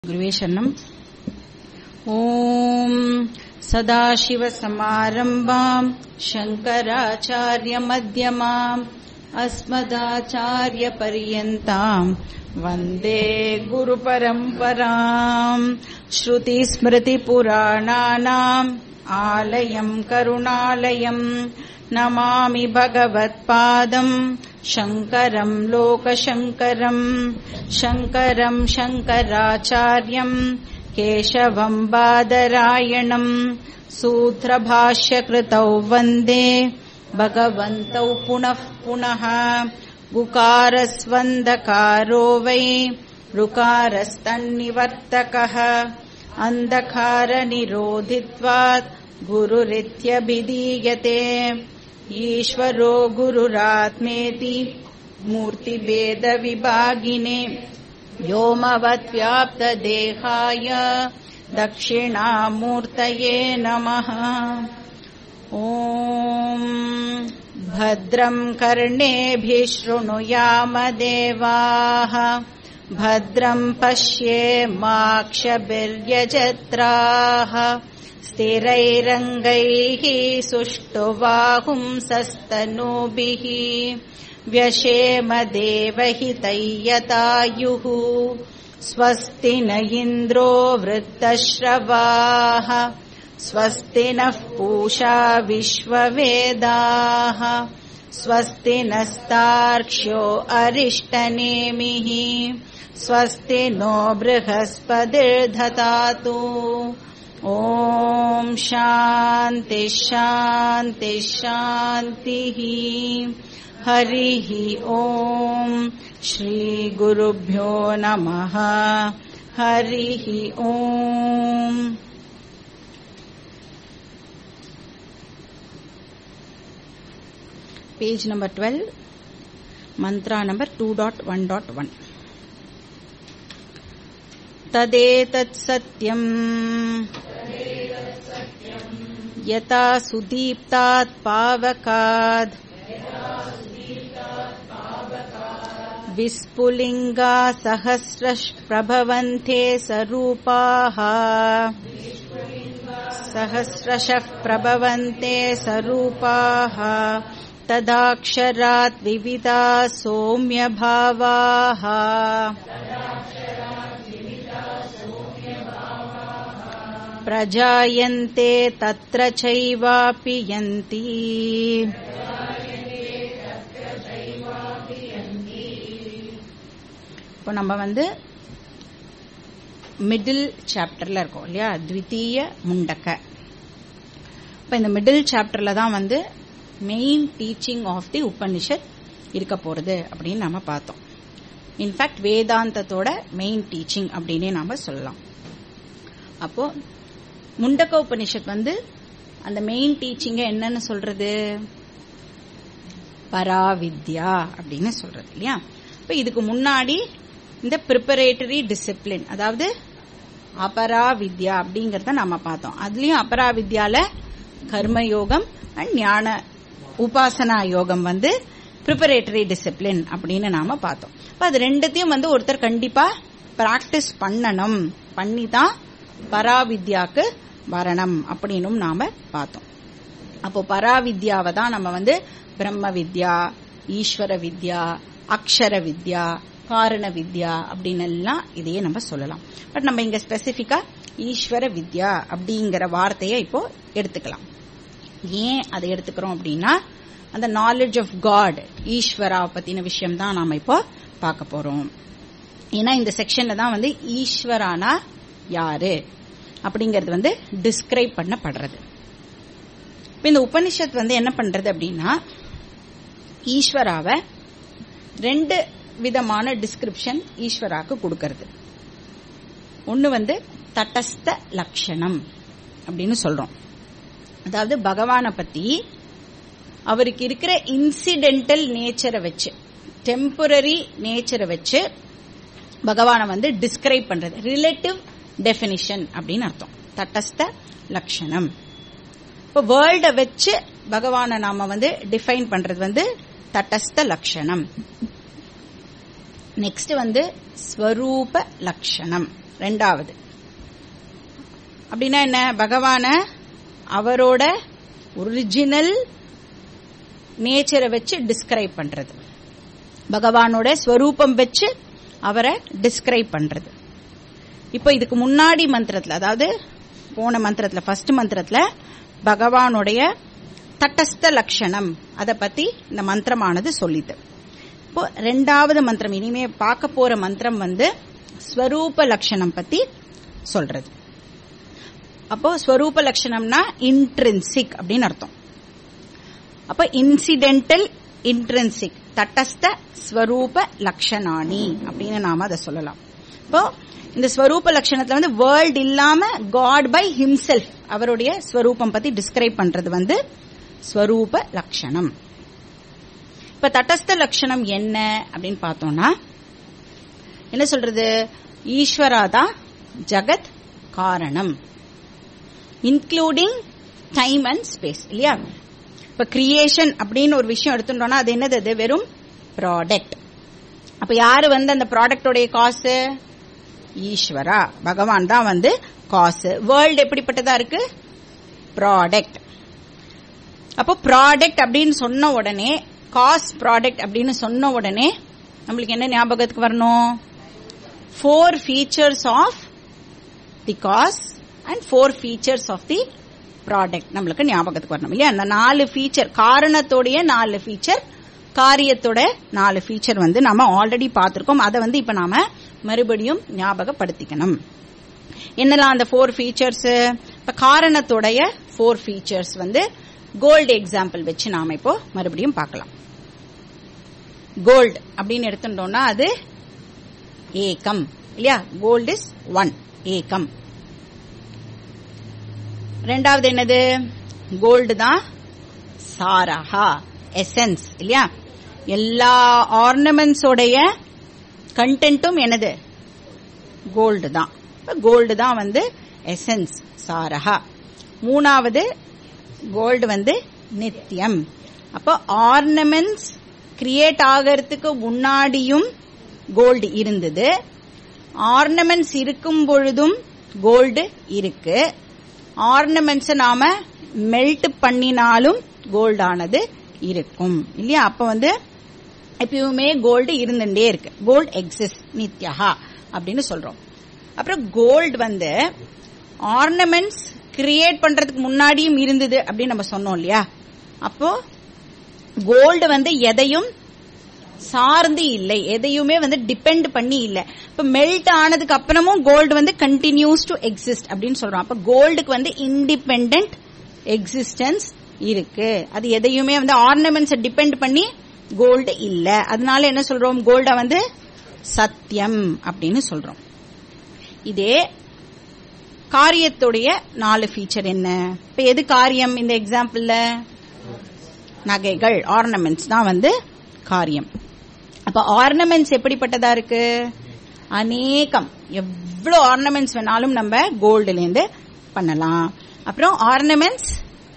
गुरुवे शरणम् ॐ सदाशिवसमारम्भाम् शङ्कराचार्यमध्यमाम् अस्मदाचार्यपर्यन्ताम् वन्दे गुरुपरम्पराम् श्रुतिस्मृतिपुराणानाम् आलयम् करुणालयम् नमामि भगवत्पादम् शङ्करम् लोकशङ्करम् शङ्करम् शङ्कराचार्यम् केशवम् बादरायणम् सूत्रभाष्यकृतौ वन्दे भगवन्तौ पुनः पुनः गुकारस्वन्दकारो वै ऋकारस्तन्निवर्तकः अन्धकारनिरोधित्वात् गुरुरित्यभिधीयते ईश्वरो गुरुरात्मेति मूर्तिभेदविभागिने व्योमवद्व्याप्तदेहाय दक्षिणामूर्तये नमः ॐ भद्रम् कर्णेभिः शृणुयामदेवाः भद्रम् पश्येमाक्षभिर्यजत्राः स्थिरैरङ्गैः सुष्ठुवाहुंसस्तनूभिः व्यशेमदेवहितैयतायुः स्वस्ति न इन्द्रो वृत्तश्रवाः स्वस्ति नः पूषा विश्ववेदाः स्वस्ति नस्तार्क्ष्यो अरिष्टनेमिः स्वस्ति नो बृहस्पतिर्धतातु ॐ शान्ति शान्ति शान्तिः हरिः ॐ श्रीगुरुभ्यो नमः हरिः ॐ पेज नंबर 12 मंत्रा नंबर 2.1.1 तदेतत् सत्यम् यथा सुदीप्तात् पावकाद् विस्फुलिङ्गा सहस्रः प्रभवन्ते सरूपाः सहस्रशः प्रभवन्ते सरूपाः तदाक्षरात् विविधा सौम्यभावाः प्रजायन्ते तत्र चैवापि यन्ति இப்போ நம்ம வந்து மிடில் சாப்டர்ல இருக்கோம் இல்லையா த்விதீய முண்டக்க இப்போ இந்த மிடில் சாப்டர்ல தான் வந்து main teaching of the Upanishad இருக்க போறது அப்படின்னு நாம பார்த்தோம் இன்ஃபேக்ட் வேதாந்தத்தோட மெயின் டீச்சிங் அப்படின்னே நாம சொல்லலாம் அப்போ முண்டக்க உபனிஷத் வந்து அந்த மெயின் டீச்சிங்க என்னன்னு சொல்றது பராவித்யா அப்படின்னு சொல்றது இல்லையா இப்ப இதுக்கு முன்னாடி இந்த ப்ரிப்பரேட்டரி டிசிப்ளின் அதாவது அபராவித்யா அப்படிங்கறத நாம பார்த்தோம் அதுலயும் அபராவித்யால கர்மயோகம் அண்ட் ஞான உபாசனா யோகம் வந்து ப்ரிப்பரேட்டரி டிசிப்ளின் அப்படின்னு நாம பார்த்தோம் அப்ப அது ரெண்டுத்தையும் வந்து ஒருத்தர் கண்டிப்பா பிராக்டிஸ் பண்ணணும் பண்ணி தான் பராவித்யாக்கு வரணும் அப்படின்னும் நாம பார்த்தோம் அப்போ பராவித்யாவை தான் நம்ம வந்து பிரம்ம வித்யா ஈஸ்வர வித்யா அக்ஷர வித்யா காரண வித்யா அப்படின்னு எல்லாம் இதையே நம்ம சொல்லலாம் பட் நம்ம இங்க ஸ்பெசிபிக்கா ஈஸ்வர வித்யா அப்படிங்கிற வார்த்தையை இப்போ எடுத்துக்கலாம் ஏன் அதை எடுத்துக்கிறோம் அப்படின்னா அந்த நாலேஜ் ஆஃப் காட் ஈஸ்வரா பத்தின விஷயம் தான் நாம இப்போ பார்க்க போறோம் ஏன்னா இந்த செக்ஷன்ல தான் வந்து ஈஸ்வரானா யாரு அப்படிங்கறது வந்து டிஸ்கிரைப் பண்ணப்படுறது இப்ப இந்த உபனிஷத் வந்து என்ன பண்றது அப்படின்னா ஈஸ்வராவை ரெண்டு விதமான டிஸ்கிரிப்ஷன் ஈஸ்வராக்கு கொடுக்கறது ஒன்னு வந்து தட்டஸ்த லட்சணம் அப்படின்னு சொல்றோம் அதாவது பகவானை பத்தி அவருக்கு இருக்கிற இன்சிடென்டல் நேச்சரை வச்சு டெம்பரரி நேச்சரை வச்சு பகவானை வந்து டிஸ்கிரைப் பண்றது ரிலேட்டிவ் டெபினிஷன் அப்படின்னு அர்த்தம் தட்டஸ்த லட்சணம் இப்போ வேர்ல்ட வச்சு பகவானை நாம வந்து டிஃபைன் பண்றது வந்து தட்டஸ்த லட்சணம் நெக்ஸ்ட் வந்து ஸ்வரூப லட்சணம் ரெண்டாவது அப்படின்னா என்ன பகவான அவரோட ஒரிஜினல் நேச்சரை வச்சு டிஸ்கிரைப் பண்றது பகவானோட ஸ்வரூபம் வச்சு அவரை டிஸ்கிரைப் பண்றது இப்போ இதுக்கு முன்னாடி மந்திரத்துல அதாவது போன மந்திரத்துல ஃபர்ஸ்ட் மந்திரத்துல பகவானுடைய தட்டஸ்த லட்சணம் அதை பத்தி இந்த மந்திரமானது சொல்லிது இப்போ ரெண்டாவது மந்திரம் இனிமே பார்க்க போற மந்திரம் வந்து ஸ்வரூப லட்சணம் பத்தி சொல்றது அப்போ ஸ்வரூப லட்சணம்னா இன்ட்ரின்சிக் அப்படின்னு அர்த்தம் அப்ப இன்சிடென்டல் இன்ட்ரின்சிக் தட்டஸ்த ஸ்வரூப லட்சணானி அப்படின்னு நாம அதை சொல்லலாம் இப்போ இந்த ஸ்வரூப லட்சணத்துல வந்து வேர்ல்ட் இல்லாம காட் பை ஹிம்செல்ஃப் அவருடைய ஸ்வரூபம் பத்தி டிஸ்கிரைப் பண்றது வந்து ஸ்வரூப லட்சணம் இப்ப தட்டஸ்த லட்சணம் என்ன அப்படின்னு பார்த்தோம்னா என்ன சொல்றது ஈஸ்வராதா ஜகத் காரணம் இன்க்ளூடிங் டைம் அண்ட் ஸ்பேஸ் இல்லையா இப்ப கிரியேஷன் அப்படின்னு ஒரு விஷயம் எடுத்துட்டோம்னா அது என்னது அது வெறும் ப்ராடக்ட் அப்ப யாரு வந்து அந்த ப்ராடக்டோடைய காசு ஈஸ்வரா பகவான் தான் வந்து காசு வேர்ல்டு எப்படிப்பட்டதா இருக்கு ப்ராடக்ட் அப்போ ப்ராடக்ட் அப்படின்னு சொன்ன உடனே காஸ் ப்ராடக்ட் அப்படின்னு சொன்ன உடனே நம்மளுக்கு என்ன ஞாபகத்துக்கு வரணும் four features of the cause and four features of the product நம்மளுக்கு ஞாபகத்துக்கு வரணும் இல்லையா அந்த நாலு ஃபீச்சர் காரணத்தோடைய நாலு ஃபீச்சர் காரியத்தோட நாலு ஃபீச்சர் வந்து நாம ஆல்ரெடி பார்த்திருக்கோம் அதை வந்து இப்ப நாம மறுபடியும் ஞாபகப்படுத்திக்கணும் என்னெல்லாம் அந்த ஃபோர் ஃபீச்சர்ஸ் இப்ப காரணத்தோடைய ஃபோர் ஃபீச்சர்ஸ் வந்து கோல்டு எக்ஸாம்பிள் வச்சு நாம இப்போ மறுபடியும் பார்க்கலாம் கோல்டு அப்படின்னு எடுத்துட்டோம்னா அது ஏகம் இல்லையா கோல்டு இஸ் ஒன் ஏகம் ரெண்டாவது என்னது கோல்டு தான் சாரஹா எசன்ஸ் இல்லையா எல்லா ஆர்னமெண்ட்ஸோடைய கண்டென்ட்டும் என்னது கோல்டு தான் கோல்டு தான் வந்து எசன்ஸ் சாரஹா மூணாவது கோல்டு வந்து நித்தியம் அப்போ ஆர்னமெண்ட்ஸ் கிரியேட் ஆகிறதுக்கு முன்னாடியும் கோல்டு இருந்தது ஆர்னமெண்ட்ஸ் இருக்கும் பொழுதும் கோல்டு இருக்கு ஆர்னமெண்ட்ஸ் நாம மெல்ட் பண்ணினாலும் கோல்டானது இருக்கும் இல்லையா அப்ப வந்து எப்பயுமே கோல்டு இருந்துட்டே இருக்கு கோல்டு எக்ஸிஸ்ட் நித்யஹா அப்படின்னு சொல்றோம் அப்புறம் கோல்டு வந்து ஆர்னமெண்ட்ஸ் கிரியேட் பண்றதுக்கு முன்னாடியும் இருந்தது அப்படின்னு நம்ம சொன்னோம் இல்லையா அப்போ கோல்டு வந்து எதையும் சார்ந்து இல்லை எதையுமே வந்து டிபெண்ட் பண்ணி இல்ல இப்ப மெல்ட் ஆனதுக்கு அப்புறமும் கோல்டு வந்து கண்டினியூஸ் டு எக்ஸிஸ்ட் அப்படின்னு சொல்றோம் அப்ப கோல்டுக்கு வந்து இண்டிபெண்ட் எக்ஸிஸ்டன்ஸ் இருக்கு அது எதையுமே வந்து ஆர்னமெண்ட்ஸை டிபெண்ட் பண்ணி கோல்டு இல்ல அதனால என்ன சொல்றோம் கோல்ட வந்து சத்தியம் அப்படின்னு சொல்றோம் இதே காரியத்துடைய நாலு ஃபீச்சர் என்ன இப்ப எது காரியம் இந்த எக்ஸாம்பிள்ல நகைகள் ஆர்னமெண்ட்ஸ் தான் வந்து காரியம் அப்ப ஆர்னமெண்ட்ஸ் எப்படிப்பட்டதா இருக்கு அநேகம் எவ்வளவு ஆர்னமெண்ட்ஸ் வேணாலும் நம்ம கோல்டுல இருந்து பண்ணலாம் அப்புறம் ஆர்னமெண்ட்ஸ்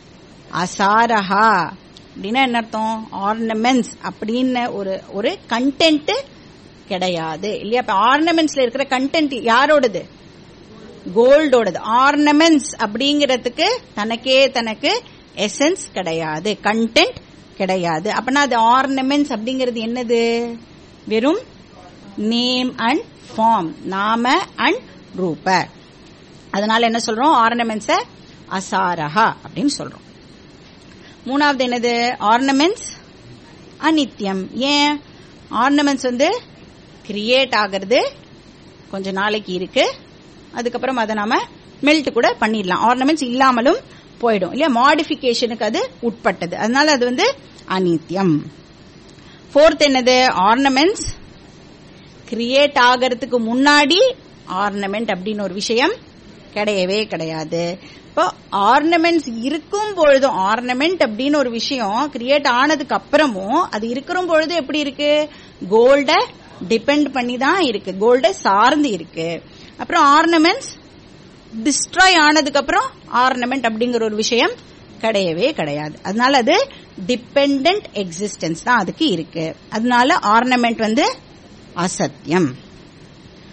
அசாரஹா அப்படின்னா என்ன அர்த்தம் ஆர்னமெண்ட்ஸ் அப்படின்னு ஒரு ஒரு கண்டென்ட் கிடையாது இல்லையா இப்ப ஆர்னமெண்ட்ஸ்ல இருக்கிற கண்டென்ட் யாரோடது கோல்டோடது ஆர்னமெண்ட்ஸ் அப்படிங்கறதுக்கு தனக்கே தனக்கு எசன்ஸ் கிடையாது கண்டென்ட் கிடையாது அப்பனா அது ஆர்னமெண்ட்ஸ் அப்படிங்கிறது என்னது வெறும் நேம் அண்ட் ஃபார்ம் நாம அண்ட் ரூப அதனால என்ன சொல்றோம் ஆர்னமெண்ட்ஸ அசாரஹா அப்படின்னு சொல்றோம் மூணாவது என்னது ஆர்னமெண்ட்ஸ் அனித்யம் ஏன் ஆர்னமெண்ட்ஸ் வந்து கிரியேட் ஆகிறது கொஞ்ச நாளைக்கு இருக்கு அதுக்கப்புறம் அதை நாம மெல்ட் கூட பண்ணிடலாம் ஆர்னமெண்ட்ஸ் இல்லாமலும் போயிடும் இல்லையா மாடிஃபிகேஷனுக்கு அது உட்பட்டது அதனால அது வந்து அனித்யம் ஃபோர்த் என்னது ஆர்னமெண்ட்ஸ் கிரியேட் ஆகிறதுக்கு முன்னாடி ஆர்னமெண்ட் அப்படின்னு ஒரு விஷயம் கிடையவே கிடையாது இப்போ ஆர்னமெண்ட்ஸ் இருக்கும் பொழுதும் ஆர்னமெண்ட் அப்படின்னு ஒரு விஷயம் கிரியேட் ஆனதுக்கு அப்புறமும் அது இருக்கிற பொழுது எப்படி இருக்கு கோல்ட டிபெண்ட் பண்ணி தான் இருக்கு கோல்ட சார்ந்து இருக்கு அப்புறம் ஆர்னமெண்ட்ஸ் டிஸ்ட்ராய் ஆனதுக்கு அப்புறம் ஆர்னமெண்ட் அப்படிங்கிற ஒரு விஷயம் கிடையவே கிடையாது அதனால அது டிபெண்ட் எக்ஸிஸ்டன்ஸ் தான் அதுக்கு இருக்கு அதனால ஆர்னமெண்ட் வந்து அசத்தியம்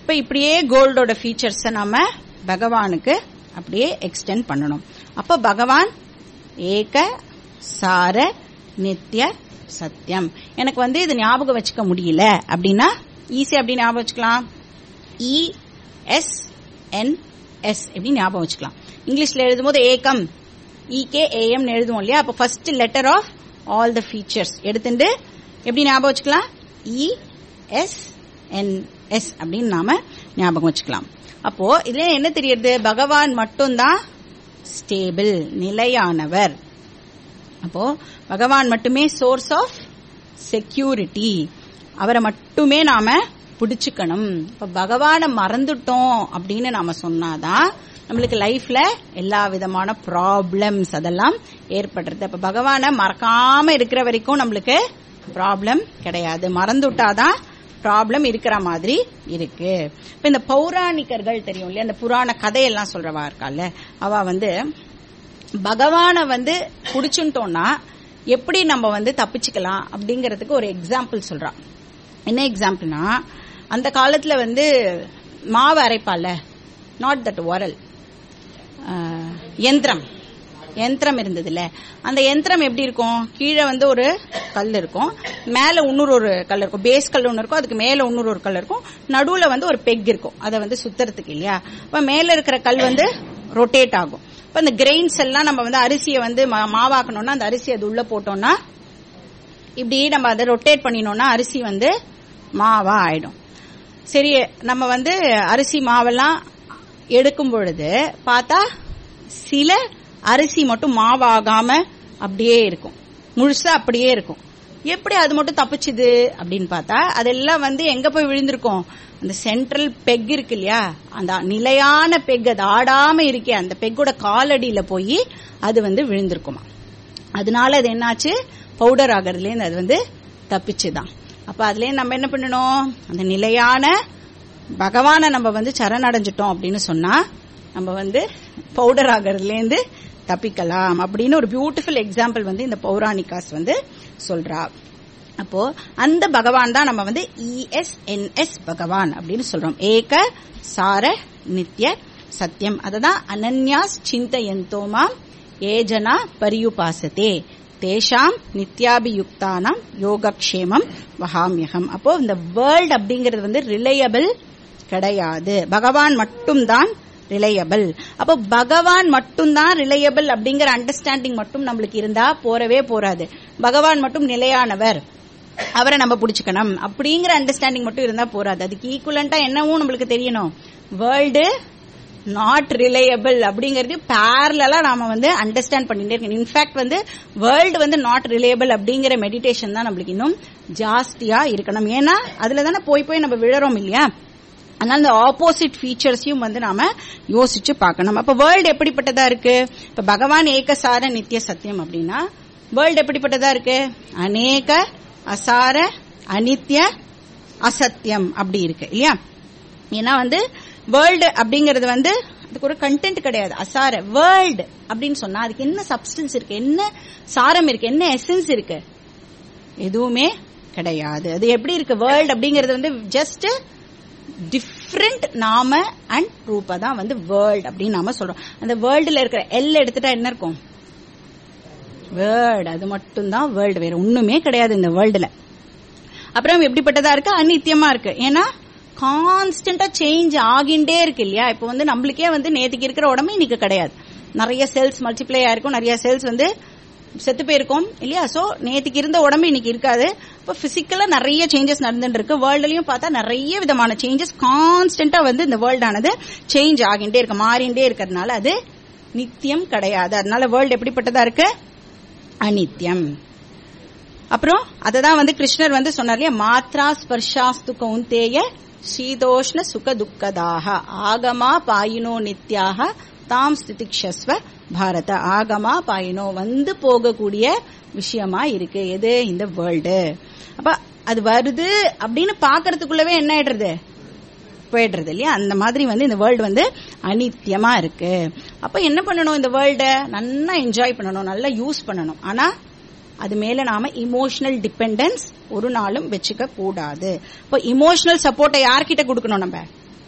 இப்ப இப்படியே கோல்டோட ஃபீச்சர்ஸ நாம பகவானுக்கு அப்படியே எக்ஸ்டெண்ட் பண்ணணும் அப்ப பகவான் ஏக சார நித்ய சத்தியம் எனக்கு வந்து இது ஞாபகம் வச்சுக்க முடியல அப்படின்னா ஈஸி அப்படி ஞாபகம் வச்சுக்கலாம் இ எஸ் என் எஸ் எப்படி ஞாபகம் வச்சுக்கலாம் இங்கிலீஷ்ல எழுதும்போது ஏகம் இகே ஏஎம் எழுதுவோம் இல்லையா அப்போ first letter of all the features எடுத்துட்டு எப்படி ஞாபகம் வச்சுக்கலாம் இ எஸ் என் எஸ் அப்படின்னு நாம ஞாபகம் வச்சுக்கலாம் அப்போ இதுல என்ன தெரியுது பகவான் மட்டும்தான் ஸ்டேபிள் நிலையானவர் அப்போ பகவான் மட்டுமே சோர்ஸ் ஆஃப் செக்யூரிட்டி அவரை மட்டுமே நாம பிடிச்சுக்கணும் இப்ப பகவானை மறந்துட்டோம் அப்படின்னு நாம சொன்னாதான் நம்மளுக்கு லைஃப்ல எல்லா விதமான ப்ராப்ளம்ஸ் அதெல்லாம் ஏற்படுறது அப்ப பகவானை மறக்காம இருக்கிற வரைக்கும் நம்மளுக்கு ப்ராப்ளம் கிடையாது மறந்துட்டாதான் ப்ராப்ளம் இருக்கிற மாதிரி இருக்கு இப்ப இந்த பௌராணிகர்கள் தெரியும் இல்லையா அந்த புராண கதையெல்லாம் சொல்றவா இருக்கால அவ வந்து பகவானை வந்து புடிச்சுட்டோம்னா எப்படி நம்ம வந்து தப்பிச்சுக்கலாம் அப்படிங்கறதுக்கு ஒரு எக்ஸாம்பிள் சொல்றான் என்ன எக்ஸாம்பிள்னா அந்த காலத்துல வந்து மாவு அரைப்பால நாட் தட் ஒரல் யந்திரம் யந்திரம் இருந்ததுல அந்த யந்திரம் எப்படி இருக்கும் கீழே வந்து ஒரு கல் இருக்கும் மேல இன்னொரு ஒரு கல் இருக்கும் பேஸ் கல் ஒன்று இருக்கும் அதுக்கு மேல இன்னொரு ஒரு கல் இருக்கும் நடுவுல வந்து ஒரு பெக் இருக்கும் அதை வந்து சுத்துறதுக்கு இல்லையா அப்ப மேல இருக்கிற கல் வந்து ரொட்டேட் ஆகும் இப்ப இந்த கிரெயின்ஸ் எல்லாம் நம்ம வந்து அரிசியை வந்து மா- மாவாக்கணும்னா அந்த அரிசி அது உள்ள போட்டோம்னா இப்படி நம்ம அதை ரொட்டேட் பண்ணினோம்னா அரிசி வந்து மாவா ஆயிடும் சரி நம்ம வந்து அரிசி மாவெல்லாம் எடுக்கும் பொழுது பார்த்தா சில அரிசி மட்டும் மாவாகாம அப்படியே இருக்கும் முழுசா அப்படியே இருக்கும் எப்படி அது மட்டும் தப்பிச்சுது அப்படின்னு பார்த்தா அதெல்லாம் வந்து எங்க போய் விழுந்திருக்கும் அந்த சென்ட்ரல் பெக் இருக்கு இல்லையா அந்த நிலையான பெக் அது ஆடாம இருக்கே அந்த பெக்கோட காலடியில போய் அது வந்து விழுந்திருக்குமா அதனால அது என்னாச்சு பவுடர் ஆகிறதுலேருந்து அது வந்து தப்பிச்சுதான் அப்ப அதுல நம்ம என்ன பண்ணணும் அந்த நிலையான பகவானை நம்ம வந்து சரணடைஞ்சிட்டோம் அப்படின்னு சொன்னா நம்ம வந்து பவுடர் ஆகிறதுலேருந்து தப்பிக்கலாம் அப்படின்னு ஒரு பியூட்டிஃபுல் எக்ஸாம்பிள் வந்து இந்த பௌராணிகாஸ் வந்து சொல்றா அப்போ அந்த பகவான் தான் நம்ம வந்து இஎஸ்என்எஸ் பகவான் அப்படின்னு சொல்றோம் ஏக சார நித்ய சத்தியம் அததான் அனன்யாஸ் சிந்தயந்தோமாம் ஏஜனா பரியுபாசதே தேஷாம் நித்யாபியுக்தானாம் யோகக்ஷேமம் வகாமியகம் அப்போ இந்த வேர்ல்ட் அப்படிங்கிறது வந்து ரிலையபிள் கிடையாது பகவான் மட்டும்தான் ரிலையபிள் அப்போ பகவான் மட்டும்தான் ரிலையபிள் அப்படிங்கிற அண்டர்ஸ்டாண்டிங் மட்டும் நம்மளுக்கு இருந்தா போறவே போறாது பகவான் மட்டும் நிலையானவர் அவரை நம்ம புடிச்சுக்கணும் அப்படிங்கிற அண்டர்ஸ்டாண்டிங் மட்டும் இருந்தா போறாது அதுக்கு ஈக்குவலண்டா என்னவும் நம்மளுக்கு தெரியணும் வேர்ல்டு நாட் ரிலையபிள் அப்படிங்கிறது பேரலா நாம வந்து அண்டர்ஸ்டாண்ட் பண்ணிட்டே இருக்கணும் இன்ஃபேக்ட் வந்து வேர்ல்டு வந்து நாட் ரிலையபிள் அப்படிங்கிற மெடிடேஷன் தான் நம்மளுக்கு இன்னும் ஜாஸ்தியா இருக்கணும் ஏன்னா அதுல தானே போய் போய் நம்ம விழறோம் இல்லையா அதனால இந்த ஆப்போசிட் ஃபீச்சர்ஸையும் வந்து நாம யோசிச்சு பார்க்கணும் அப்ப வேர்ல்டு எப்படிப்பட்டதா இருக்கு இப்ப பகவான் ஏகசார நித்திய சத்தியம் அப்படின்னா வேர்ல்டு எப்படிப்பட்டதா இருக்கு அநேக அசார அனித்ய அசத்தியம் அப்படி இருக்கு இல்லையா ஏன்னா வந்து வேர்ல்டு அப்படிங்கறது வந்து அதுக்கு ஒரு கண்டென்ட் கிடையாது அசார வேர்ல்டு அப்படின்னு சொன்னா அதுக்கு என்ன சப்ஸ்டன்ஸ் இருக்கு என்ன சாரம் இருக்கு என்ன எசன்ஸ் இருக்கு எதுவுமே கிடையாது அது எப்படி இருக்கு வேர்ல்டு அப்படிங்கறது வந்து ஜஸ்ட் டிஃப்ரெண்ட் நாம அண்ட் ரூபா தான் வந்து வேர்ல்ட் அப்படின்னு நாம சொல்றோம் அந்த வேர்ல்டுல இருக்கிற எல் எடுத்துட்டா என்ன இருக்கும் வேர்ல்டு அது மட்டும்தான் வேர்ல்டு வேற ஒண்ணுமே கிடையாது இந்த வேர்ல்டுல அப்புறம் எப்படிப்பட்டதா இருக்கு அநித்தியமா இருக்கு ஏன்னா கான்ஸ்டன்டா சேஞ்ச் ஆகிண்டே இருக்கு இல்லையா இப்போ வந்து நம்மளுக்கே வந்து நேத்துக்கு இருக்கிற உடம்பு இன்னைக்கு கிடையாது நிறைய செல்ஸ் மல்டிப்ளை ஆயிருக்கும் நிறைய செல்ஸ் வந்து செத்து போயிருக்கும் இல்லையா சோ நேத்துக்கு இருந்த உடம்பு இன்னைக்கு இருக்காது இப்போ பிசிக்கலா நிறைய சேஞ்சஸ் நடந்துட்டு இருக்கு வேர்ல்டுலயும் பார்த்தா நிறைய விதமான சேஞ்சஸ் கான்ஸ்டன்டா வந்து இந்த வேர்ல்ட் ஆனது சேஞ்ச் ஆகிண்டே இருக்கு மாறிண்டே இருக்கிறதுனால அது நித்தியம் கிடையாது அதனால வேர்ல்டு எப்படிப்பட்டதா இருக்கு அனித்யம் அப்புறம் அததான் வந்து கிருஷ்ணர் வந்து சொன்னார் இல்லையா மாத்ரா ஸ்பர்ஷாஸ்து கௌந்தேய சீதோஷ்ண சுக துக்கதாக ஆகமா பாயினோ நித்யாக தாம் ஸ்திதிக்ஷஸ்வ பாரத ஆகமா பாயினோ வந்து போகக்கூடிய விஷயமா இருக்கு எது இந்த வேர்ல்டு அப்ப அது வருது அப்படின்னு பாக்குறதுக்குள்ளவே என்ன ஆயிடுறது போயிடுறது இல்லையா அந்த மாதிரி வந்து இந்த வேர்ல்டு வந்து அனித்தியமா இருக்கு அப்ப என்ன பண்ணணும் இந்த வேர்ல்ட நல்லா என்ஜாய் பண்ணணும் நல்லா யூஸ் பண்ணணும் ஆனா அது மேல நாம இமோஷனல் டிபெண்டன்ஸ் ஒரு நாளும் வச்சுக்க கூடாது இப்போ இமோஷனல் சப்போர்ட்டை யார்கிட்ட கொடுக்கணும் நம்ம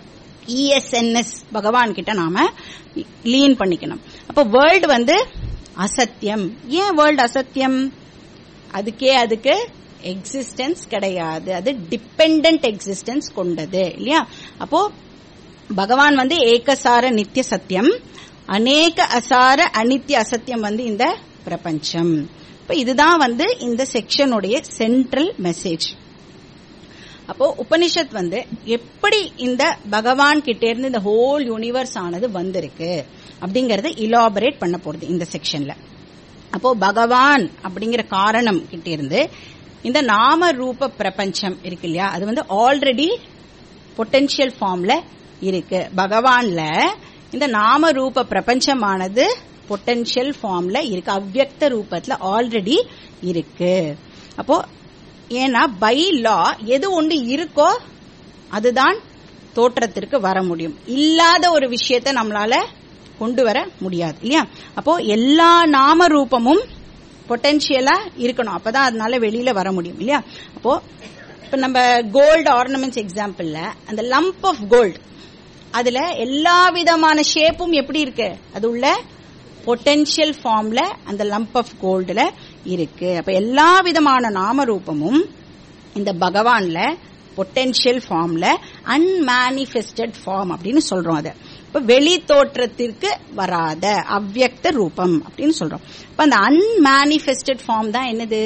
இஎஸ்என்எஸ் பகவான் கிட்ட நாம லீன் பண்ணிக்கணும் அப்ப வேர்ல்டு வந்து அசத்தியம் ஏன் வேர்ல்டு அசத்தியம் அதுக்கே அதுக்கு எக்ஸிஸ்டன்ஸ் கிடையாது அது டிபெண்ட் எக்ஸிஸ்டன்ஸ் கொண்டது இல்லையா அப்போ பகவான் வந்து ஏகசார நித்திய சத்தியம் அநேக அசார அனித்திய அசத்தியம் வந்து இந்த பிரபஞ்சம் இப்ப இதுதான் வந்து இந்த செக்ஷனுடைய சென்ட்ரல் மெசேஜ் அப்போ உபனிஷத் வந்து எப்படி இந்த பகவான் கிட்ட இருந்து இந்த ஹோல் யூனிவர்ஸ் ஆனது வந்திருக்கு அப்படிங்கறத இலாபரேட் பண்ண போறது இந்த செக்ஷன்ல அப்போ பகவான் அப்படிங்கிற காரணம் கிட்ட இருந்து இந்த நாம ரூப பிரபஞ்சம் இருக்கு இல்லையா அது வந்து ஆல்ரெடி பொட்டன்ஷியல் ஃபார்ம்ல இருக்கு பகவான்ல இந்த நாம ரூப பிரபஞ்சமானது பொட்டன்ஷியல் ஃபார்ம்ல இருக்கு அவ்வக்த ரூபத்துல ஆல்ரெடி இருக்கு அப்போ ஏன்னா பை லா எது ஒன்று இருக்கோ அதுதான் தோற்றத்திற்கு வர முடியும் இல்லாத ஒரு விஷயத்தை நம்மளால கொண்டு வர முடியாது இல்லையா அப்போ எல்லா நாம ரூபமும் பொட்டன்ஷியலா இருக்கணும் அப்பதான் அதனால வெளியில வர முடியும் இல்லையா அப்போ இப்ப நம்ம கோல்டு ஆர்னமெண்ட்ஸ் எக்ஸாம்பிள்ல அந்த லம்ப் ஆஃப் கோல்டு அதுல எல்லா விதமான ஷேப்பும் எப்படி இருக்கு அது உள்ள பொட்டன்ஷியல் ஃபார்ம்ல அந்த லம்ப் ஆஃப் கோல்டுல இருக்கு அப்ப எல்லா விதமான நாமரூபமும் இந்த பகவான்ல பொட்டன்ஷியல் ஃபார்ம்ல அன்மேனிஃபெஸ்டட் ஃபார்ம் அப்படின்னு சொல்றோம் அதை இப்ப வெளி தோற்றத்திற்கு வராத அவ்வக்த ரூபம் அப்படின்னு சொல்றோம் இப்ப அந்த அன்மேனிஃபெஸ்டட் ஃபார்ம் தான் என்னது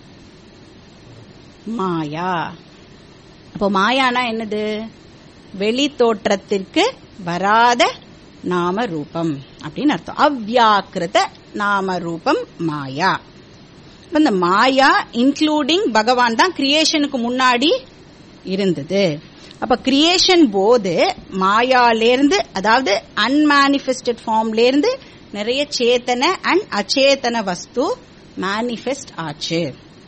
மாயா அப்போ மாயானா என்னது வெளி தோற்றத்திற்கு வராத நாம ரூபம் அப்படின்னு அர்த்தம் அவ்யாக்கிருத நாம ரூபம் மாயா இந்த மாயா இன்க்ளூடிங் பகவான் தான் கிரியேஷனுக்கு முன்னாடி இருந்தது அப்ப கிரியேஷன் போது மாயாலேருந்து அதாவது அன்மேனிஃபெஸ்டட் ஃபார்ம்ல இருந்து நிறைய சேத்தன அண்ட் அச்சேதன வஸ்து மேனிஃபெஸ்ட் ஆச்சு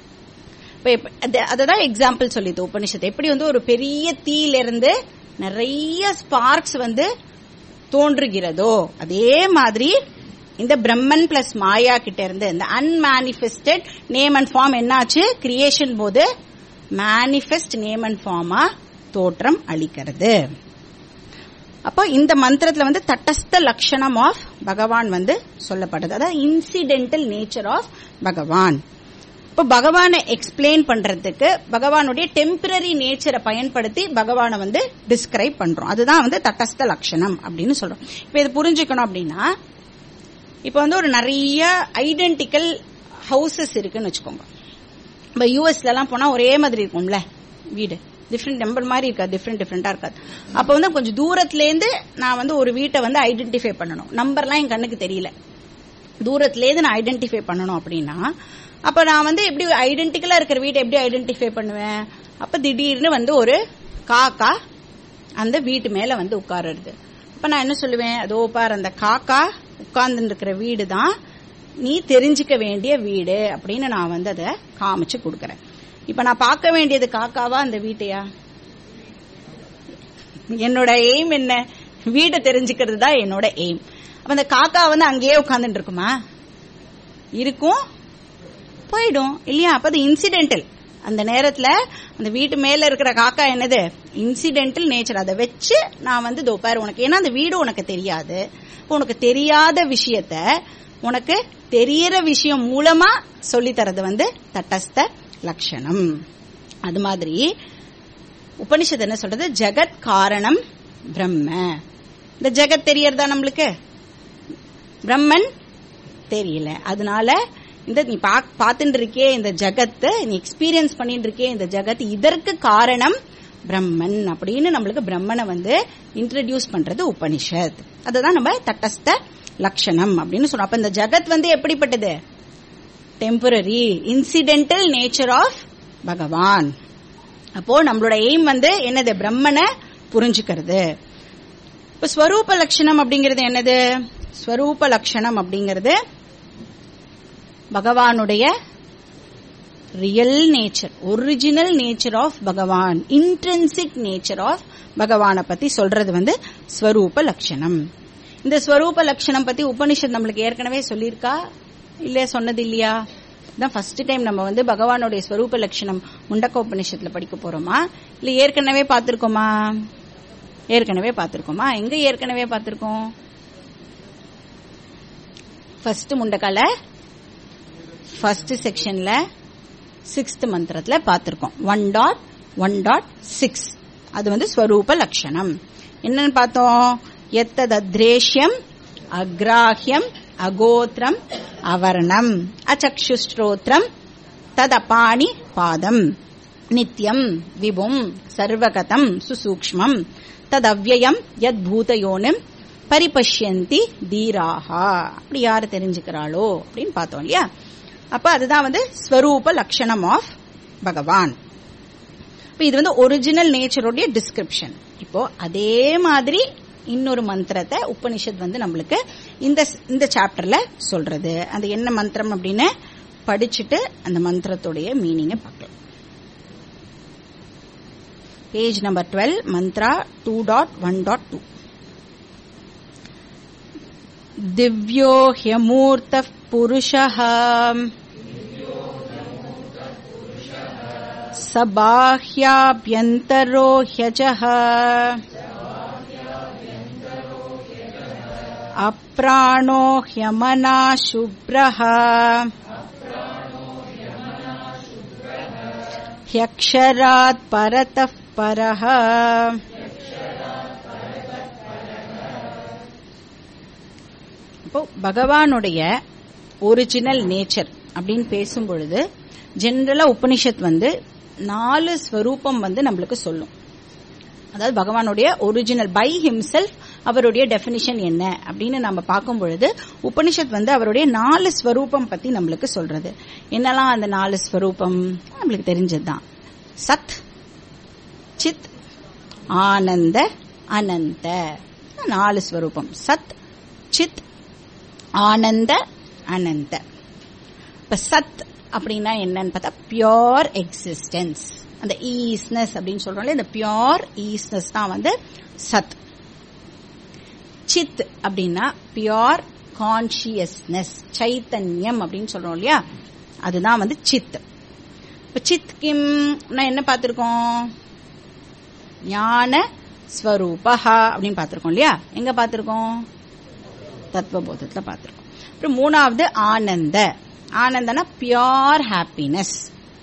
அததான் எக்ஸாம்பிள் சொல்லிது உபனிஷத்து எப்படி வந்து ஒரு பெரிய தீயிலிருந்து நிறைய ஸ்பார்க்ஸ் வந்து தோன்றுகிறதோ அதே மாதிரி இந்த பிரம்மன் பிளஸ் மாயா கிட்ட இருந்து இந்த அன்மேனிஃபெஸ்டட் நேம் அண்ட் ஃபார்ம் என்னாச்சு கிரியேஷன் போது மேனிஃபெஸ்ட் நேம் அண்ட் ஃபார்மா தோற்றம் அளிக்கிறது அப்போ இந்த மந்திரத்துல வந்து தட்டஸ்த லட்சணம் ஆஃப் பகவான் வந்து சொல்லப்படுது அதாவது இன்சிடென்டல் நேச்சர் ஆஃப் பகவான் இப்போ பகவானை எக்ஸ்பிளைன் பண்றதுக்கு பகவானுடைய டெம்பரரி நேச்சரை பயன்படுத்தி பகவானை வந்து டிஸ்கிரைப் பண்றோம் அதுதான் வந்து தட்டஸ்த லட்சணம் அப்படின்னு சொல்றோம் இப்போ இது புரிஞ்சுக்கணும் அப்படின்னா இப்போ வந்து ஒரு நிறைய ஐடென்டிக்கல் ஹவுசஸ் இருக்குன்னு வச்சுக்கோங்க இப்போ யூஎஸ்ல எல்லாம் போனா ஒரே மாதிரி இருக்கும்ல வீடு டிஃப்ரெண்ட் நம்பர் மாதிரி இருக்காது டிஃப்ரெண்ட் டிஃப்ரெண்டா இருக்காது அப்போ வந்து கொஞ்சம் தூரத்துல இருந்து நான் வந்து ஒரு வீட்டை வந்து ஐடென்டிஃபை பண்ணணும் நம்பர்லாம் என் கண்ணுக்கு தெரியல தூரத்துல இருந்து நான் ஐடென்டிஃபை பண்ணணும் அப்படின்னா அப்ப நான் வந்து எப்படி ஐடென்டிக்கலா இருக்கிற வீட்டை எப்படி ஐடென்டிஃபை பண்ணுவேன் அப்ப திடீர்னு வந்து ஒரு காக்கா அந்த வீட்டு மேல வந்து உட்காருறது அப்ப நான் என்ன சொல்லுவேன் அதோ பார் அந்த காக்கா உட்கார்ந்து இருக்கிற வீடு தான் நீ தெரிஞ்சுக்க வேண்டிய வீடு அப்படின்னு நான் வந்து அதை காமிச்சு கொடுக்கறேன் இப்ப நான் பார்க்க வேண்டியது காக்காவா அந்த வீட்டையா என்னோட எய்ம் என்ன வீட்டை தெரிஞ்சுக்கிறது தான் என்னோட எய்ம் அப்ப அந்த காக்கா வந்து அங்கேயே உட்கார்ந்துட்டு இருக்குமா இருக்கும் போயிடும் இல்லையா அப்ப அது இன்சிடென்டல் அந்த நேரத்துல அந்த வீட்டு மேல இருக்கிற காக்கா என்னது இன்சிடென்டல் நேச்சர் அதை வச்சு நான் வந்து தோப்பாரு உனக்கு ஏன்னா அந்த வீடு உனக்கு தெரியாது உனக்கு தெரியாத விஷயத்த உனக்கு தெரியற விஷயம் மூலமா சொல்லி தரது வந்து தட்டஸ்த லட்சணம் அது மாதிரி உபனிஷத்து என்ன சொல்றது ஜெகத் காரணம் பிரம்ம இந்த ஜெகத் தெரியறதா நம்மளுக்கு பிரம்மன் தெரியல அதனால இந்த நீ பார்த்துட்டு இருக்கே இந்த ஜகத்து நீ எக்ஸ்பீரியன்ஸ் பண்ணிட்டு இருக்கே இந்த ஜகத் இதற்கு காரணம் பிரம்மன் அப்படின்னு நம்மளுக்கு பிரம்மனை வந்து இன்ட்ரடியூஸ் பண்றது உபனிஷத் அதுதான் நம்ம தட்டஸ்த லட்சணம் அப்படின்னு சொல்றோம் அப்ப இந்த ஜகத் வந்து எப்படிப்பட்டது டெம்பரரி இன்சிடென்டல் நேச்சர் ஆஃப் பகவான் அப்போ நம்மளோட எய்ம் வந்து என்னது பிரம்மனை புரிஞ்சுக்கிறது இப்ப ஸ்வரூப லட்சணம் அப்படிங்கிறது என்னது ஸ்வரூப லட்சணம் அப்படிங்கிறது பகவானுடைய real nature original nature of Bhagavan intrinsic nature of பகவானை பத்தி சொல்றது வந்து ஸ்வரூப லட்சணம் இந்த ஸ்வரூப லட்சணம் பத்தி உபனிஷத் நம்மளுக்கு ஏற்கனவே சொல்லியிருக்கா இல்ல சொன்னது இல்லையா தான் ஃபர்ஸ்ட் டைம் நம்ம வந்து பகவானுடைய ஸ்வரூப லட்சணம் முண்டக்க உபனிஷத்துல படிக்க போறோமா இல்ல ஏற்கனவே பார்த்திருக்கோமா ஏற்கனவே பார்த்திருக்கோமா எங்க ஏற்கனவே பார்த்திருக்கோம் ஃபர்ஸ்ட் முண்டக்கால ஃபர்ஸ்ட் செக்ஷன்ல சிக்ஸ்த் மந்திரத்துல பார்த்திருக்கோம் one dot one dot six அது வந்து ஸ்வரூப லட்சணம் என்னன்னு பார்த்தோம் எத்ததத்ரேஷ்யம் அக்ராஹ்யம் அகோத்திரம் அவர்ணம் அச்சக்ஷுஸ்ரோத்திரம் ததபாணி பாதம் நித்யம் விபும் சர்வகதம் சுசூக்ஷ்மம் ததவ்யயம் யத் பூதயோனிம் பரிபஷ்யந்தி தீராகா அப்படி யாரு தெரிஞ்சுக்கிறாளோ அப்படின்னு பார்த்தோம் இல்லையா அப்ப அதுதான் வந்து ஸ்வரூப லட்சணம் ஆஃப் பகவான் இப்ப இது வந்து ஒரிஜினல் நேச்சருடைய டிஸ்கிரிப்ஷன் இப்போ அதே மாதிரி இன்னொரு மந்திரத்தை உபனிஷத் வந்து நம்மளுக்கு இந்த இந்த சாப்டர்ல சொல்றது அந்த என்ன மந்திரம் அப்படின்னு படிச்சுட்டு அந்த மந்திரத்துடைய மீனிங்கை பார்க்கலாம் page number twelve mantra two dot one dot two दिव्यो ह्यमूर्तः पुरुषः स बाह्याभ्यन्तरो ह्यजः अप्राणो ह्यमना शुभ्रः ह्यक्षरात् परतः परः இப்போ பகவானுடைய ஒரிஜினல் நேச்சர் அப்படின்னு பேசும் பொழுது ஜென்ரலா உபனிஷத் வந்து நாலு ஸ்வரூபம் வந்து நம்மளுக்கு சொல்லும் அதாவது பகவானுடைய ஒரிஜினல் பை ஹிம்செல்ஃப் அவருடைய டெபினிஷன் என்ன அப்படின்னு நம்ம பார்க்கும் பொழுது உபனிஷத் வந்து அவருடைய நாலு ஸ்வரூபம் பத்தி நம்மளுக்கு சொல்றது என்னெல்லாம் அந்த நாலு ஸ்வரூபம் நம்மளுக்கு தெரிஞ்சதுதான் சத் சித் ஆனந்த அனந்த நாலு ஸ்வரூபம் சத் சித் ஆனந்த அனந்த இப்ப சத் அப்படின்னா என்னன்னு பார்த்தா பியோர் எக்ஸிஸ்டன்ஸ் அந்த ஈஸ்னஸ் அப்படின்னு சொல்றோம்ல இந்த பியோர் ஈஸ்னஸ் தான் வந்து சத் சித் அப்படின்னா பியோர் கான்சியஸ்னஸ் சைத்தன்யம் அப்படின்னு சொல்றோம் இல்லையா அதுதான் வந்து சித் இப்ப சித் கிம் என்ன பார்த்திருக்கோம் ஞான ஸ்வரூபஹா அப்படின்னு பார்த்திருக்கோம் இல்லையா எங்க பார்த்திருக்கோம் தத்துவபோதத்துல பார்த்திருக்கோம் அப்புறம் மூணாவது ஆனந்த ஆனந்தனா பியோர் ஹாப்பினஸ்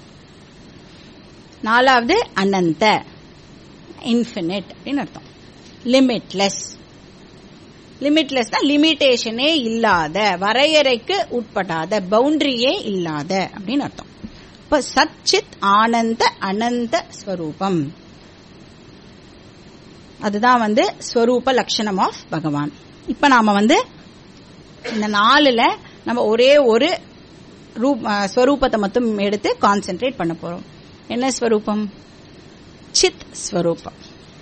நாலாவது அனந்த இன்ஃபினிட் அப்படின்னு அர்த்தம் லிமிட்லெஸ் லிமிட்லெஸ்னா லிமிட்டேஷனே இல்லாத வரையறைக்கு உட்படாத பவுண்டரியே இல்லாத அப்படின்னு அர்த்தம் இப்ப சச்சித் ஆனந்த அனந்த ஸ்வரூபம் அதுதான் வந்து ஸ்வரூப லட்சணம் ஆஃப் பகவான் இப்ப நாம வந்து இந்த நாலுல நம்ம ஒரே ஒரு ரூப் ஸ்வரூபத்தை மட்டும் எடுத்து கான்சென்ட்ரேட் பண்ண போறோம் என்ன ஸ்வரூபம் சித் ஸ்வரூபம்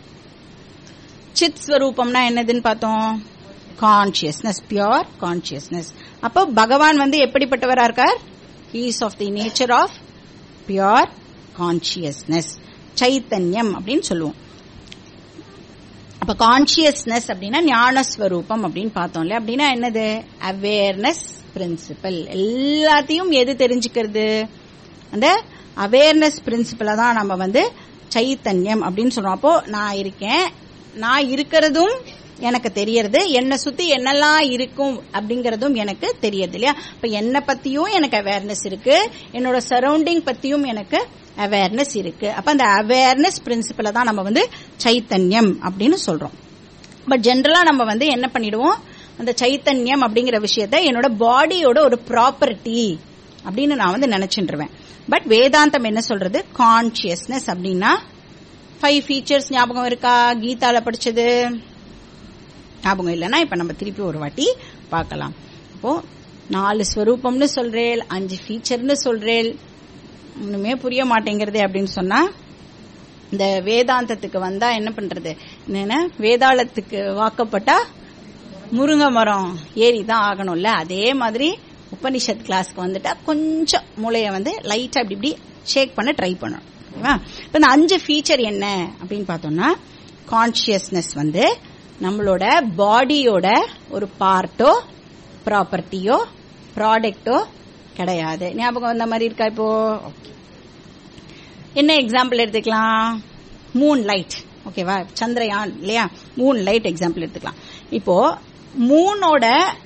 சித் ஸ்வரூபம்னா என்னதுன்னு பார்த்தோம் கான்சியஸ்னஸ் பியோர் கான்சியஸ்னஸ் அப்போ பகவான் வந்து எப்படிப்பட்டவரா இருக்கார் he's of the nature of pure consciousness சைத்தன்யம் அப்படின்னு சொல்லுவோம் அப்ப கான்சியஸ்னஸ் அப்படின்னா ஞானஸ்வரூபம் அப்படின்னு பார்த்தோம் இல்லையா அப்படின்னா என்னது அவேர்னஸ் பிரின்சிபல் எல்லாத்தையும் எது தெரிஞ்சுக்கிறது அந்த அவேர்னஸ் பிரின்சிபலை தான் நம்ம வந்து சைத்தன்யம் அப்படின்னு சொல்றோம் அப்போ நான் இருக்கேன் நான் இருக்கிறதும் எனக்கு தெரியறது என்னை சுத்தி என்னெல்லாம் இருக்கும் அப்படிங்கறதும் எனக்கு தெரியுது இல்லையா இப்ப என்னை பத்தியும் எனக்கு அவேர்னஸ் இருக்கு என்னோட சரௌண்டிங் பத்தியும் எனக்கு அவேர்னஸ் இருக்கு அப்ப அந்த அவேர்னஸ் பிரின்சிபலை தான் நம்ம வந்து சைத்தன்யம் அப்படின்னு சொல்றோம் பட் ஜென்ரலா நம்ம வந்து என்ன பண்ணிடுவோம் அந்த சைத்தன்யம் அப்படிங்கிற விஷயத்த என்னோட பாடியோட ஒரு ப்ராப்பர்ட்டி அப்படின்னு நான் வந்து நினைச்சுருவேன் பட் வேதாந்தம் என்ன சொல்றது கான்சியஸ்னஸ் அப்படின்னா ஃபைவ் ஃபீச்சர்ஸ் ஞாபகம் இருக்கா கீதால படிச்சது ஞாபகம் இல்லைன்னா இப்ப நம்ம திருப்பி ஒரு வாட்டி பார்க்கலாம் அப்போ நாலு ஸ்வரூபம்னு சொல்றேன் அஞ்சு ஃபீச்சர்னு சொல்றேன் ஒண்ணுமே புரிய மாட்டேங்கிறது அப்படின்னு சொன்னா இந்த வேதாந்தத்துக்கு வந்தா என்ன பண்றது என்னன்னா வேதாளத்துக்கு வாக்கப்பட்டா முருங்கை மரம் ஏறி தான் ஆகணும்ல அதே மாதிரி உபனிஷத் கிளாஸ்க்கு வந்துட்டா கொஞ்சம் மூளைய வந்து லைட்டா இப்படி இப்படி ஷேக் பண்ண ட்ரை பண்ணணும் ஓகேவா இப்ப இந்த அஞ்சு ஃபீச்சர் என்ன அப்படின்னு பார்த்தோம்னா கான்சியஸ்னஸ் வந்து நம்மளோட பாடியோட ஒரு பார்ட்டோ ப்ராப்பர்ட்டியோ ப்ராடக்டோ கிடையாது ஞாபகம் வந்த மாதிரி இருக்கா இப்போ ஓகே என்ன எக்ஸாம்பிள் எடுத்துக்கலாம் மூன் லைட் ஓகேவா சந்திரயான் இல்லையா மூன் லைட் எக்ஸாம்பிள் எடுத்துக்கலாம் இப்போ மூனோட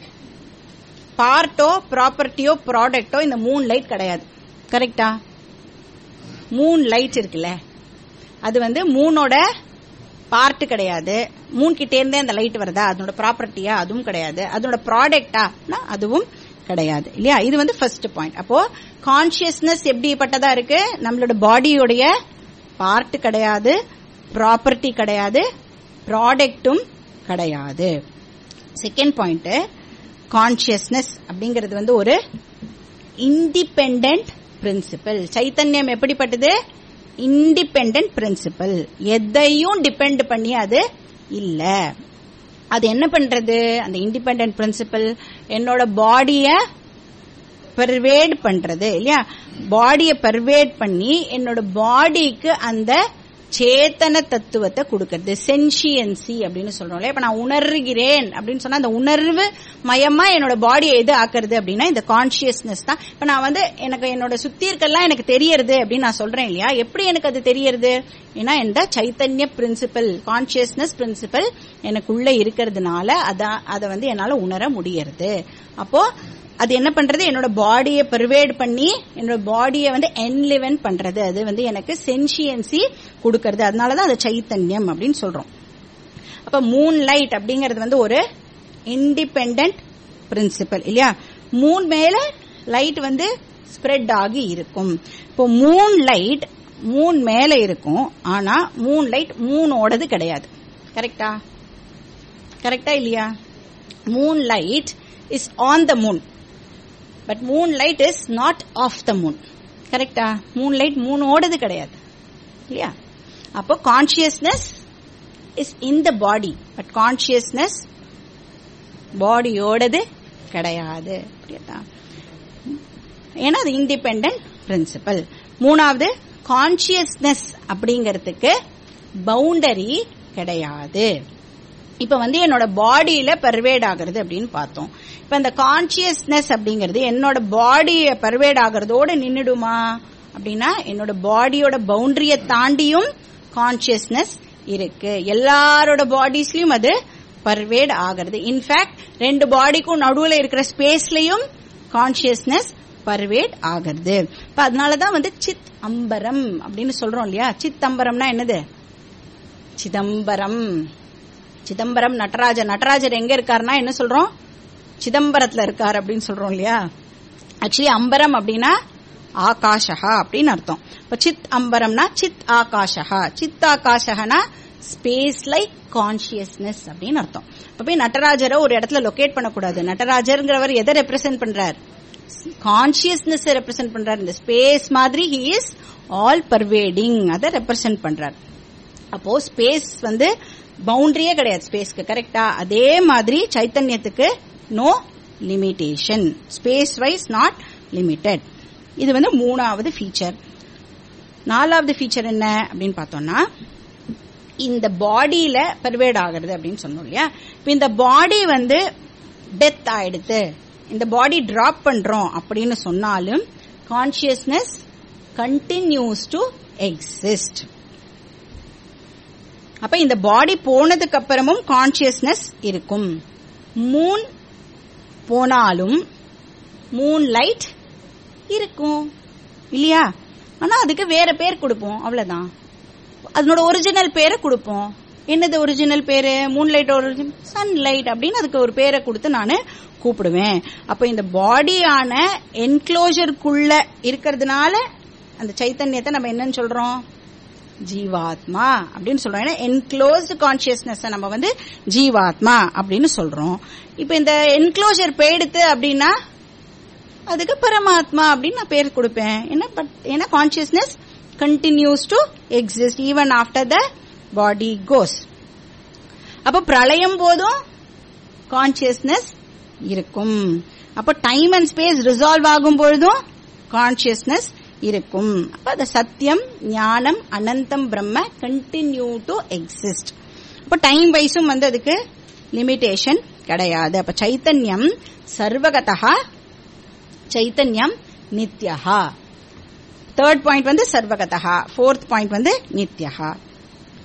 பார்ட்டோ ப்ராப்பர்ட்டியோ ப்ராடக்டோ இந்த மூன் லைட் கிடையாது கரெக்டா மூன் லைட் இருக்குல்ல அது வந்து மூனோட பார்ட் கிடையாது மூன் கிட்டே இருந்தே அந்த லைட் வருதா அதனோட ப்ராப்பர்ட்டியா அதுவும் கிடையாது அதனோட ப்ராடக்டா அதுவும் கிடையாது இல்லையா இது வந்து ஃபர்ஸ்ட் பாயிண்ட் அப்போ கான்சியஸ்னஸ் எப்படிப்பட்டதா இருக்கு நம்மளோட பாடியோடைய பார்ட் கிடையாது ப்ராப்பர்ட்டி கிடையாது ப்ராடக்டும் கிடையாது செகண்ட் பாயிண்ட் கான்சியஸ்னஸ் அப்படிங்கிறது வந்து ஒரு இண்டிபெண்ட் பிரின்சிபல் சைத்தன்யம் எப்படிப்பட்டது இண்டிபெண்ட் பிரின்சிபல் எதையும் டிபெண்ட் பண்ணி அது இல்ல அது என்ன பண்றது அந்த இண்டிபெண்ட் பிரின்சிபல் என்னோட பாடிய பெர்வேட் பண்றது இல்லையா பாடிய பெர்வேட் பண்ணி என்னோட பாடிக்கு அந்த சேத்தன தத்துவத்தை கொடுக்கறது சென்சியன்சி அப்படின்னு சொல்றோம் இப்ப நான் உணர்கிறேன் அப்படின்னு சொன்னா அந்த உணர்வு மயமா என்னோட பாடியை எது ஆக்குறது அப்படின்னா இந்த கான்சியஸ்னஸ் தான் இப்ப நான் வந்து எனக்கு என்னோட சுத்தி இருக்கெல்லாம் எனக்கு தெரியறது அப்படின்னு நான் சொல்றேன் இல்லையா எப்படி எனக்கு அது தெரியறது ஏன்னா இந்த சைத்தன்ய பிரின்சிபல் கான்சியஸ்னஸ் பிரின்சிபல் எனக்குள்ள இருக்கிறதுனால அதான் அதை வந்து என்னால உணர முடியறது அப்போ அது என்ன பண்றது என்னோட பாடியை பெர்வேட் பண்ணி என்னோட பாடியை வந்து என்லிவன் பண்றது அது வந்து எனக்கு சென்சியன்சி கொடுக்கறது அதனாலதான் அது சைத்தன்யம் அப்படின்னு சொல்றோம் அப்ப மூன் லைட் அப்படிங்கறது வந்து ஒரு இண்டிபெண்ட் பிரின்சிபல் இல்லையா மூன் மேல லைட் வந்து ஸ்ப்ரெட் ஆகி இருக்கும் இப்போ மூன் லைட் மூன் மேல இருக்கும் ஆனா மூன் லைட் மூனோடது கிடையாது கரெக்டா கரெக்டா இல்லையா moon light is on the moon but moon light is not of the moon கரெக்டா மூன் லைட் மூணோடது கிடையாது இல்லையா அப்போ consciousness is in the body but consciousness பாடியோடது கிடையாது ஏன்னா அது இண்டிபெண்ட் பிரின்சிபல் மூணாவது கான்சியஸ்னஸ் அப்படிங்கறதுக்கு பவுண்டரி கிடையாது இப்ப வந்து என்னோட பாடியில பர்வேட் ஆகுறது அப்படின்னு பார்த்தோம் இப்ப இந்த கான்சியஸ்னஸ் அப்படிங்கிறது என்னோட பாடிய பர்வேட் ஆகுறதோட நின்னுடுமா அப்படின்னா என்னோட பாடியோட பவுண்டரிய தாண்டியும் கான்சியஸ்னஸ் இருக்கு எல்லாரோட பாடிஸ்லயும் அது பர்வேட் ஆகிறது இன்ஃபேக்ட் ரெண்டு பாடிக்கும் நடுவுல இருக்கிற ஸ்பேஸ்லயும் கான்சியஸ்னஸ் பர்வேட் ஆகிறது இப்ப அதனாலதான் வந்து சித் அம்பரம் அப்படின்னு சொல்றோம் இல்லையா சித் அம்பரம்னா என்னது சிதம்பரம் சிதம்பரம் நடராஜர் நடராஜர் எங்க இருக்காருன்னா என்ன சொல்றோம் சிதம்பரத்துல இருக்காரு அப்படின்னு சொல்றோம் இல்லையா ஆக்சுவலி அம்பரம் அப்படின்னா ஆகாஷா அப்படின்னு அர்த்தம் இப்ப சித் அம்பரம்னா சித் ஆகாஷா சித் ஆகாஷனா ஸ்பேஸ் லைக் கான்சியஸ்னஸ் அப்படின்னு அர்த்தம் இப்ப போய் நடராஜரை ஒரு இடத்துல லொகேட் பண்ணக்கூடாது நடராஜர்ங்கிறவர் எதை ரெப்ரசென்ட் பண்றார் கான்சியஸ்னஸ் ரெப்ரசென்ட் பண்றார் இந்த ஸ்பேஸ் மாதிரி ஹி இஸ் ஆல் பர்வேடிங் அதை ரெப்ரசென்ட் பண்றார் அப்போ ஸ்பேஸ் வந்து பவுண்டரியே கிடையாது ஸ்பேஸ்க்கு கரெக்டா அதே மாதிரி சைத்தன்யத்துக்கு no limitation space wise not limited இது வந்து மூணாவது ஃபீச்சர் நாலாவது ஃபீச்சர் என்ன அப்படின்னு பார்த்தோம்னா இந்த பாடியில பர்வேட் ஆகுறது அப்படின்னு சொன்னோம் இல்லையா இப்ப இந்த பாடி வந்து டெத் ஆயிடுது இந்த பாடி டிராப் பண்றோம் அப்படின்னு சொன்னாலும் கான்சியஸ்னஸ் கண்டினியூஸ் டு எக்ஸிஸ்ட் அப்ப இந்த பாடி போனதுக்கு அப்புறமும் கான்சியஸ்னஸ் இருக்கும் மூன் போனாலும் மூன் லைட் இருக்கும் இல்லையா ஆனா அதுக்கு வேற பேர் கொடுப்போம் அவ்வளவுதான் அதனோட ஒரிஜினல் பேரை கொடுப்போம் என்னது ஒரிஜினல் பேரு மூன்லைட் ஒரிஜினல் சன்லைட் அப்படின்னு அதுக்கு ஒரு பேரை கொடுத்து நான் கூப்பிடுவேன் அப்ப இந்த பாடியான என்க்ளோஜருக்குள்ள இருக்கிறதுனால அந்த சைத்தன்யத்தை நம்ம என்னன்னு சொல்றோம் ஜீவாத்மா அப்படின்னு சொல்றோம் ஏன்னா என்க்ளோஸ்டு கான்சியஸ்னஸ் நம்ம வந்து ஜீவாத்மா அப்படின்னு சொல்றோம் இப்ப இந்த என்க்ளோஜர் போயிடுத்து அப்படின்னா அதுக்கு பரமாத்மா அப்படின்னு நான் பேர் கொடுப்பேன் என்ன பட் ஏன்னா consciousness continues to exist even after the body goes அப்ப பிரளயம் போதும் கான்சியஸ்னஸ் இருக்கும் அப்ப டைம் அண்ட் ஸ்பேஸ் ரிசால்வ் ஆகும் பொழுதும் கான்சியஸ்னஸ் இருக்கும் அப்ப அது சத்தியம் ஞானம் அனந்தம் பிரம்ம கண்டினியூ டு எக்ஸிஸ்ட் அப்ப டைம் வைஸும் வந்து அதுக்கு லிமிடேஷன் கிடையாது அப்ப சைத்தன்யம் சர்வகதா சைத்தன்யம் நித்யஹா தேர்ட் பாயிண்ட் வந்து சர்வகதா ஃபோர்த் பாயிண்ட் வந்து நித்யஹா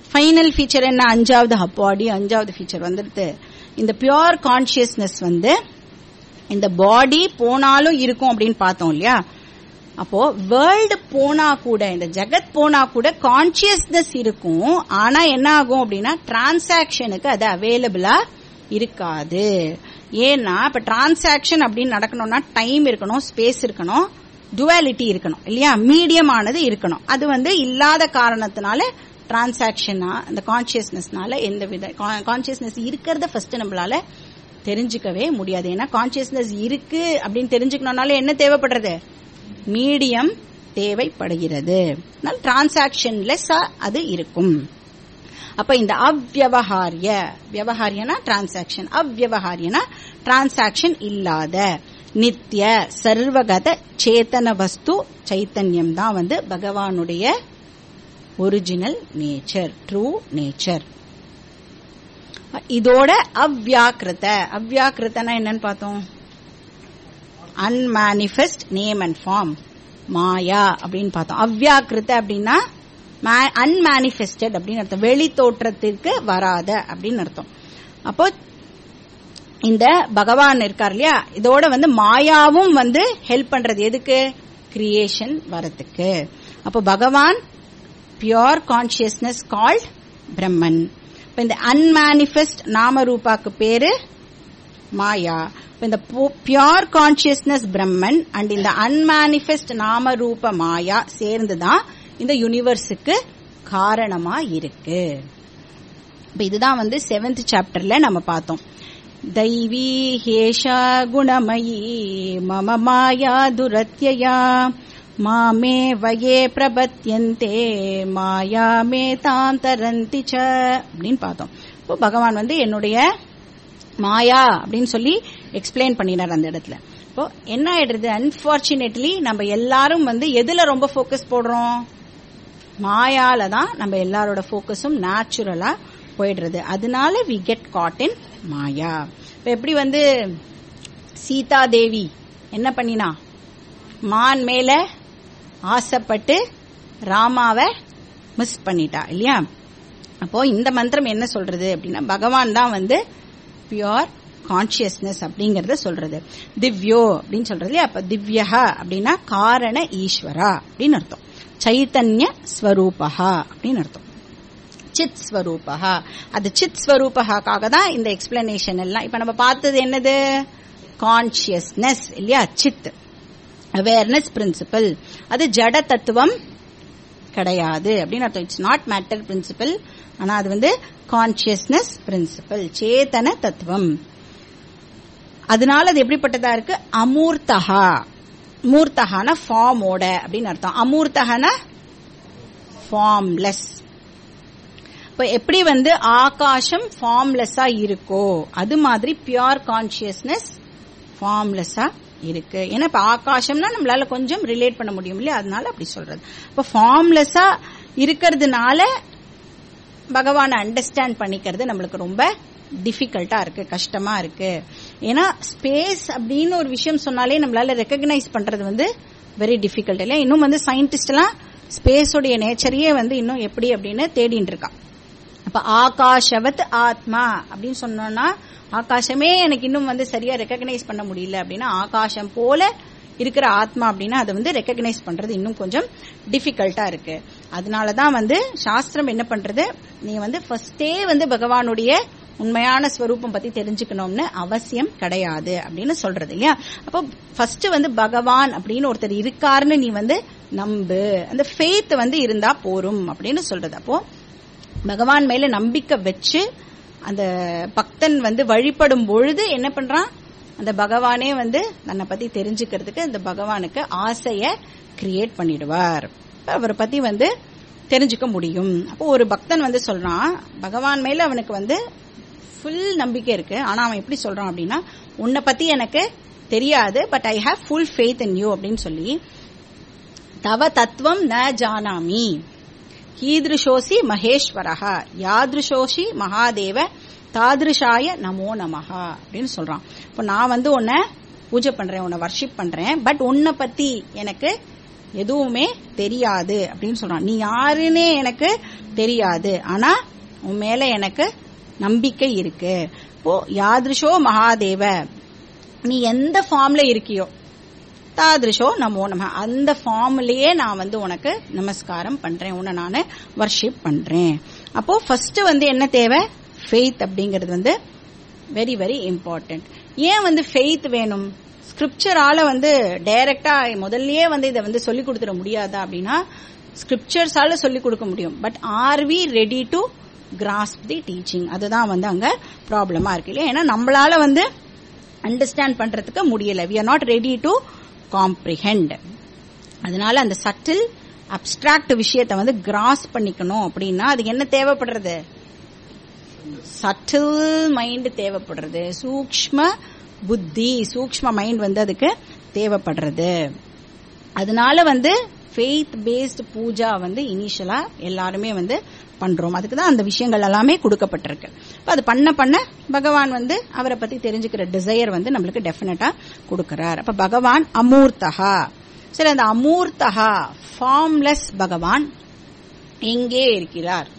ஃபைனல் ஃபீச்சர் என்ன அஞ்சாவது அப்பாடி அஞ்சாவது ஃபீச்சர் வந்துடுது இந்த பியோர் கான்சியஸ்னஸ் வந்து இந்த பாடி போனாலும் இருக்கும் அப்படின்னு பார்த்தோம் இல்லையா அப்போ வேர்ல்டு போனா கூட இந்த ஜெகத் போனா கூட கான்சியஸ்னஸ் இருக்கும் ஆனா என்ன ஆகும் அப்படின்னா டிரான்சாக்ஷனுக்கு அது அவைலபிளா இருக்காது ஏன்னா இப்ப டிரான்சாக்ஷன் அப்படின்னு நடக்கணும்னா டைம் இருக்கணும் ஸ்பேஸ் இருக்கணும் டுவாலிட்டி இருக்கணும் இல்லையா மீடியம் ஆனது இருக்கணும் அது வந்து இல்லாத காரணத்தினால டிரான்சாக்ஷனா அந்த கான்சியஸ்னஸ்னால எந்த வித கான்சியஸ்னஸ் இருக்கிறத ஃபர்ஸ்ட் நம்மளால தெரிஞ்சுக்கவே முடியாது ஏன்னா கான்சியஸ்னஸ் இருக்கு அப்படின்னு தெரிஞ்சுக்கணும்னால என்ன தேவைப்படுறது மீடியம் தேவைப்படுகிறது டிரான்சாக்ஷன்லெஸ் அது இருக்கும் அப்ப இந்த அவ்வவகாரிய வியவகாரியனா டிரான்சாக்ஷன் அவ்வவகாரியனா டிரான்சாக்ஷன் இல்லாத நித்திய சர்வகத சேத்தன வஸ்து சைத்தன்யம் தான் வந்து பகவானுடைய ஒரிஜினல் நேச்சர் ட்ரூ நேச்சர் இதோட அவ்வியாக்கிருத அவ்வியாக்கிருத்தனா என்னன்னு பார்த்தோம் அன்மேனிஃபெஸ்ட் நேம் அண்ட் ஃபார்ம் மாயா அப்படின்னு பார்த்தோம் அவ்வியாக்கிருத்த அப்படின்னா அன்மேனிஃபெஸ்டட் அப்படின்னு அர்த்தம் வெளி தோற்றத்திற்கு வராத அப்படின்னு அர்த்தம் அப்போ இந்த பகவான் இருக்கார் இல்லையா இதோட வந்து மாயாவும் வந்து ஹெல்ப் பண்றது எதுக்கு கிரியேஷன் வரத்துக்கு அப்போ பகவான் பியோர் கான்சியஸ்னஸ் கால்ட் பிரம்மன் இப்ப இந்த அன்மேனிஃபெஸ்ட் நாமரூபாக்கு பேரு மாயா இந்த பியோர் கான்சியஸ்னஸ் பிரம்மன் அண்ட் இந்த அன்மேனிஃபெஸ்ட் நாமரூப மாயா சேர்ந்துதான் இந்த யூனிவர்ஸுக்கு காரணமா இருக்கு இப்ப இதுதான் வந்து செவன்த் சாப்டர்ல நம்ம பார்த்தோம் தைவீ ஹேஷா குணமயி மம மாயா துரத்யயா மாமே வயே பிரபத்யந்தே மாயா மே தாம் தரந்தி ச அப்படின்னு பார்த்தோம் இப்போ பகவான் வந்து என்னுடைய மாயா அப்படின்னு சொல்லி எக்ஸ்பிளைன் பண்ணினார் அந்த இடத்துல இப்போ என்ன ஆயிடுறது அன்பார்ச்சுனேட்லி நம்ம எல்லாரும் வந்து எதுல ரொம்ப ஃபோக்கஸ் போடுறோம் மாயால தான் நம்ம எல்லாரோட ஃபோக்கஸும் நேச்சுரலா போயிடுறது அதனால we get caught in maya இப்ப எப்படி வந்து சீதா தேவி என்ன பண்ணினா மான் மேல ஆசைப்பட்டு ராமாவை மிஸ் பண்ணிட்டா இல்லையா அப்போ இந்த மந்திரம் என்ன சொல்றது அப்படின்னா பகவான் தான் வந்து பியோர் கான்சியஸ்னஸ் அப்படிங்கறத சொல்றது திவ்யோ அப்படின்னு சொல்றது இல்லையா அப்ப திவ்யஹா அப்படின்னா காரண ஈஸ்வரா அப்படின்னு அர்த்தம் சைத்தன்ய ஸ்வரூபஹா அப்படின்னு அர்த்தம் சித் ஸ்வரூபஹா அது சித் ஸ்வரூபஹாக்காக தான் இந்த எக்ஸ்பிளனேஷன் எல்லாம் இப்ப நம்ம பார்த்தது என்னது கான்சியஸ்னஸ் இல்லையா சித் அவேர்னஸ் பிரின்சிபல் அது ஜட தத்துவம் கிடையாது அப்படின்னு அர்த்தம் இட்ஸ் நாட் மேட்டர் பிரின்சிபல் ஆனா அது வந்து கான்சியஸ்னஸ் பிரின்சிபல் சேதன தத்துவம் அதனால அது எப்படிப்பட்டதா இருக்கு அமூர்த்தகா மூர்த்தகான ஃபார்மோட அப்படின்னு அர்த்தம் அமூர்த்தகன ஃபார்ம்லெஸ் இப்ப எப்படி வந்து ஆகாசம் ஃபார்ம்லெஸ்ஸா இருக்கோ அது மாதிரி பியோர் கான்சியஸ்னஸ் ஃபார்ம்லெஸ்ஸா இருக்கு ஏன்னா இப்ப ஆகாசம்னா நம்மளால கொஞ்சம் ரிலேட் பண்ண முடியும் இல்லையா அதனால அப்படி சொல்றது இப்ப ஃபார்ம்லெஸ்ஸா இருக்கிறதுனால பகவானை அண்டர்ஸ்டாண்ட் பண்ணிக்கிறது நம்மளுக்கு ரொம்ப டிஃபிகல்ட்டா இருக்கு கஷ்டமா இருக்கு ஏன்னா ஸ்பேஸ் அப்படின்னு ஒரு விஷயம் சொன்னாலே நம்மளால ரெக்கக்னைஸ் பண்றது வந்து வெரி டிஃபிகல்ட் இல்லையா இன்னும் வந்து சயின்டிஸ்ட் எல்லாம் ஸ்பேஸோடைய நேச்சரையே வந்து இன்னும் எப்படி அப்படின்னு தேடிட்டு இருக்கான் அப்ப ஆகாஷவத் ஆத்மா அப்படின்னு சொன்னோம்னா ஆகாசமே எனக்கு இன்னும் வந்து சரியா ரெக்கக்னைஸ் பண்ண முடியல அப்படின்னா ஆகாசம் போல இருக்கிற ஆத்மா அப்படின்னா அதை வந்து ரெக்கக்னைஸ் பண்றது இன்னும் கொஞ்சம் டிஃபிகல்ட்டா இருக்கு அதனாலதான் வந்து சாஸ்திரம் என்ன பண்றது நீ வந்து ஃபர்ஸ்டே வந்து பகவானுடைய உண்மையான ஸ்வரூபம் பத்தி தெரிஞ்சுக்கணும்னு அவசியம் கிடையாது அப்படின்னு சொல்றது இல்லையா அப்போ ஃபர்ஸ்ட் வந்து பகவான் அப்படின்னு ஒருத்தர் இருக்காருன்னு நீ வந்து நம்பு அந்த ஃபெய்த் வந்து இருந்தா போரும் அப்படின்னு சொல்றது அப்போ பகவான் மேல நம்பிக்கை வச்சு அந்த பக்தன் வந்து வழிபடும் பொழுது என்ன பண்றான் அந்த பகவானே வந்து தன்னை பத்தி தெரிஞ்சுக்கிறதுக்கு அந்த பகவானுக்கு ஆசைய கிரியேட் பண்ணிடுவார் அவரை பத்தி வந்து தெரிஞ்சுக்க முடியும் அப்போ ஒரு பக்தன் வந்து சொல்றான் பகவான் மேல அவனுக்கு வந்து ஃபுல் நம்பிக்கை இருக்கு ஆனா அவன் எப்படி சொல்றான் அப்படின்னா உன்னை பத்தி எனக்கு தெரியாது but I have full faith in you அப்படின்னு சொல்லி தவ தத்துவம் ந ஜானாமி கீதிருஷோசி மகேஸ்வரஹா யாதிருஷோஷி மகாதேவ தாதிருஷாய நமோ நமஹா அப்படின்னு சொல்றான் இப்போ நான் வந்து உன்னை பூஜை பண்றேன் உன்னை வர்ஷிப் பண்றேன் பட் உன்னை பத்தி எனக்கு எதுவுமே தெரியாது அப்படின்னு சொல்றான் நீ யாருன்னே எனக்கு தெரியாது ஆனா உன் மேல எனக்கு நம்பிக்கை இருக்கு ஓ யாதிருஷோ மகாதேவ நீ எந்த ஃபார்ம்ல இருக்கியோ தாதிருஷோ நமோ நம அந்த ஃபார்ம்லயே நான் வந்து உனக்கு நமஸ்காரம் பண்றேன் உன்னை நான் வர்ஷிப் பண்றேன் அப்போ ஃபர்ஸ்ட் வந்து என்ன தேவை ஃபெய்த் அப்படிங்கிறது வந்து வெரி வெரி இம்பார்ட்டன்ட் ஏன் வந்து ஃபெய்த் வேணும் ஸ்கிரிப்சரால வந்து டைரக்டா முதல்லயே வந்து இதை வந்து சொல்லி கொடுத்துட முடியாதா அப்படின்னா ஸ்கிரிப்சர்ஸால சொல்லி கொடுக்க முடியும் but are we ready to grasp the teaching அதுதான் வந்து அங்க ப்ராப்ளமா இருக்கு இல்லையா ஏன்னா நம்மளால வந்து அண்டர்ஸ்டாண்ட் பண்றதுக்கு முடியல we are not ready to comprehend அதனால அந்த சட்டில் அப்டிராக்ட் விஷயத்தை வந்து கிராஸ் பண்ணிக்கணும் அப்படின்னா அதுக்கு என்ன தேவைப்படுறது சட்டில் மைண்ட் தேவைப்படுறது சூக்ஷ்ம புத்தி சூக்ஷ்ம மைண்ட் வந்து அதுக்கு தேவைப்படுறது அதனால வந்து ஃபெய்த் பேஸ்டு பூஜா வந்து இனிஷியலா எல்லாருமே வந்து பண்றோம் அதுக்கு தான் அந்த விஷயங்கள் எல்லாமே கொடுக்கப்பட்டிருக்கு இப்போ அது பண்ண பண்ண பகவான் வந்து அவரை பத்தி தெரிஞ்சுக்கிற டிசையர் வந்து நம்மளுக்கு டெஃபினட்டா கொடுக்கிறார் அப்ப பகவான் அமூர்த்தகா சரி அந்த அமூர்த்தகா ஃபார்ம்லெஸ் பகவான் எங்கே இருக்கிறார்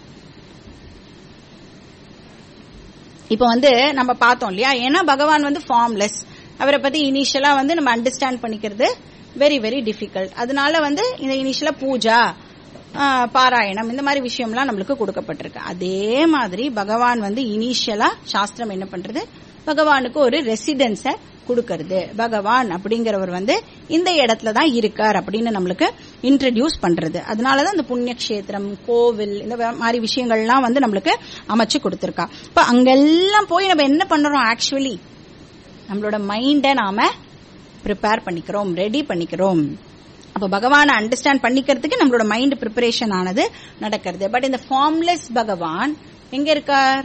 இப்ப வந்து நம்ம பார்த்தோம் இல்லையா ஏன்னா பகவான் வந்து ஃபார்ம்லெஸ் அவரை பத்தி இனிஷியலா வந்து நம்ம அண்டர்ஸ்டாண்ட் பண்ணிக்கிறது வெரி வெரி டிஃபிகல்ட் அதனால வந்து இந்த இனிஷியலா பூஜா பாராயணம் இந்த மாதிரி விஷயம்லாம் நம்மளுக்கு கொடுக்கப்பட்டிருக்கு அதே மாதிரி பகவான் வந்து இனிஷியலா சாஸ்திரம் என்ன பண்றது பகவானுக்கு ஒரு ரெசிடென்ஸ கொடுக்கறது பகவான் அப்படிங்கிறவர் வந்து இந்த இடத்துல தான் இருக்கார் அப்படின்னு நம்மளுக்கு இன்ட்ரடியூஸ் பண்றது அதனாலதான் இந்த புண்ணிய கஷேத்திரம் கோவில் இந்த மாதிரி விஷயங்கள்லாம் வந்து நம்மளுக்கு அமைச்சு கொடுத்திருக்கா இப்ப அங்கெல்லாம் போய் நம்ம என்ன பண்றோம் ஆக்சுவலி நம்மளோட மைண்ட நாம ப்ரிப்பேர் பண்ணிக்கிறோம் ரெடி பண்ணிக்கிறோம் அப்ப பகவானை அண்டர்ஸ்டாண்ட் பண்ணிக்கிறதுக்கு நம்மளோட மைண்ட் ப்ரிப்பரேஷன் ஆனது நடக்கிறது பட் இந்த ஃபார்ம்லெஸ் பகவான் எங்க இருக்கார்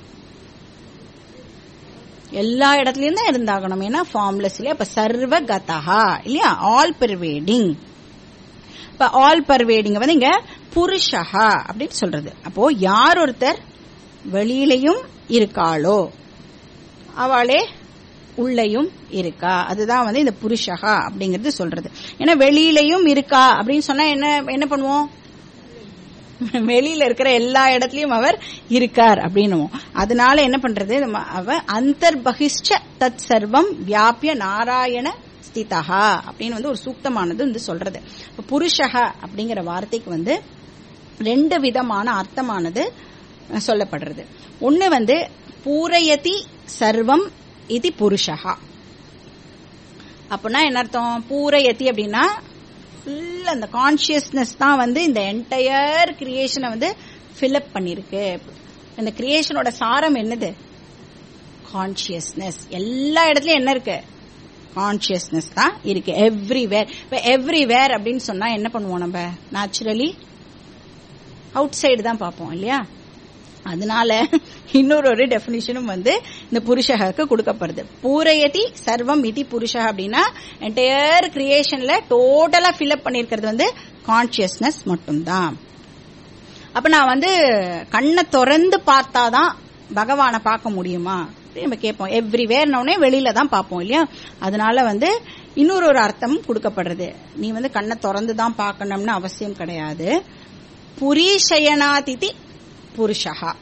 எல்லா இடத்துலயும் தான் இருந்தாகணும் ஏன்னா ஃபார்ம்லெஸ் இல்லையா இப்ப சர்வ கதா இல்லையா ஆல் பெர்வேடிங் இப்ப ஆல் பர்வேடிங் வந்து இங்க புருஷஹா அப்படின்னு சொல்றது அப்போ யார் ஒருத்தர் வெளியிலையும் இருக்காளோ அவளே உள்ளயும் இருக்கா அதுதான் வந்து இந்த புருஷகா அப்படிங்கறது சொல்றது ஏன்னா வெளியிலையும் இருக்கா அப்படின்னு சொன்னா என்ன என்ன பண்ணுவோம் வெளியில இருக்கிற எல்லா இடத்துலயும் அவர் இருக்கார் அப்படின்னுவோம் அதனால என்ன பண்றது அவ அந்தர்பகிஷ்ட தத் சர்வம் வியாபிய நாராயண ஸ்திதா அப்படின்னு வந்து ஒரு சூக்தமானது வந்து சொல்றது இப்ப புருஷக அப்படிங்கிற வார்த்தைக்கு வந்து ரெண்டு விதமான அர்த்தமானது சொல்லப்படுறது ஒண்ணு வந்து பூரயதி சர்வம் இது புருஷகா அப்படின்னா என்ன அர்த்தம் பூரயதி அப்படின்னா ஃபுல் அந்த கான்சியஸ்னஸ் தான் வந்து இந்த என்டையர் கிரியேஷனை வந்து ஃபில்அப் பண்ணிருக்கு இந்த கிரியேஷனோட சாரம் என்னது கான்சியஸ்னஸ் எல்லா இடத்துலயும் என்ன இருக்கு கான்சியஸ்னஸ் தான் இருக்கு எவ்ரிவேர் இப்ப எவ்ரிவேர் அப்படின்னு சொன்னா என்ன பண்ணுவோம் நம்ம நேச்சுரலி அவுட் சைடு தான் பார்ப்போம் இல்லையா அதனால இன்னொரு ஒரு டெபினிஷனும் வந்து இந்த புருஷகக்கு கொடுக்கப்படுது பூரயதி சர்வம் இதி புருஷ அப்படின்னா என்டையர் கிரியேஷன்ல டோட்டலா ஃபில்அப் பண்ணிருக்கிறது வந்து கான்சியஸ்னஸ் மட்டும்தான் அப்ப நான் வந்து கண்ணை திறந்து பார்த்தாதான் பகவானை பார்க்க முடியுமா நம்ம கேட்போம் எவ்ரிவேர்னே வெளியில தான் பார்ப்போம் இல்லையா அதனால வந்து இன்னொரு ஒரு அர்த்தம் கொடுக்கப்படுறது நீ வந்து கண்ணை திறந்து தான் பார்க்கணும்னு அவசியம் கிடையாது புரீஷயனாதிதி புருஷகா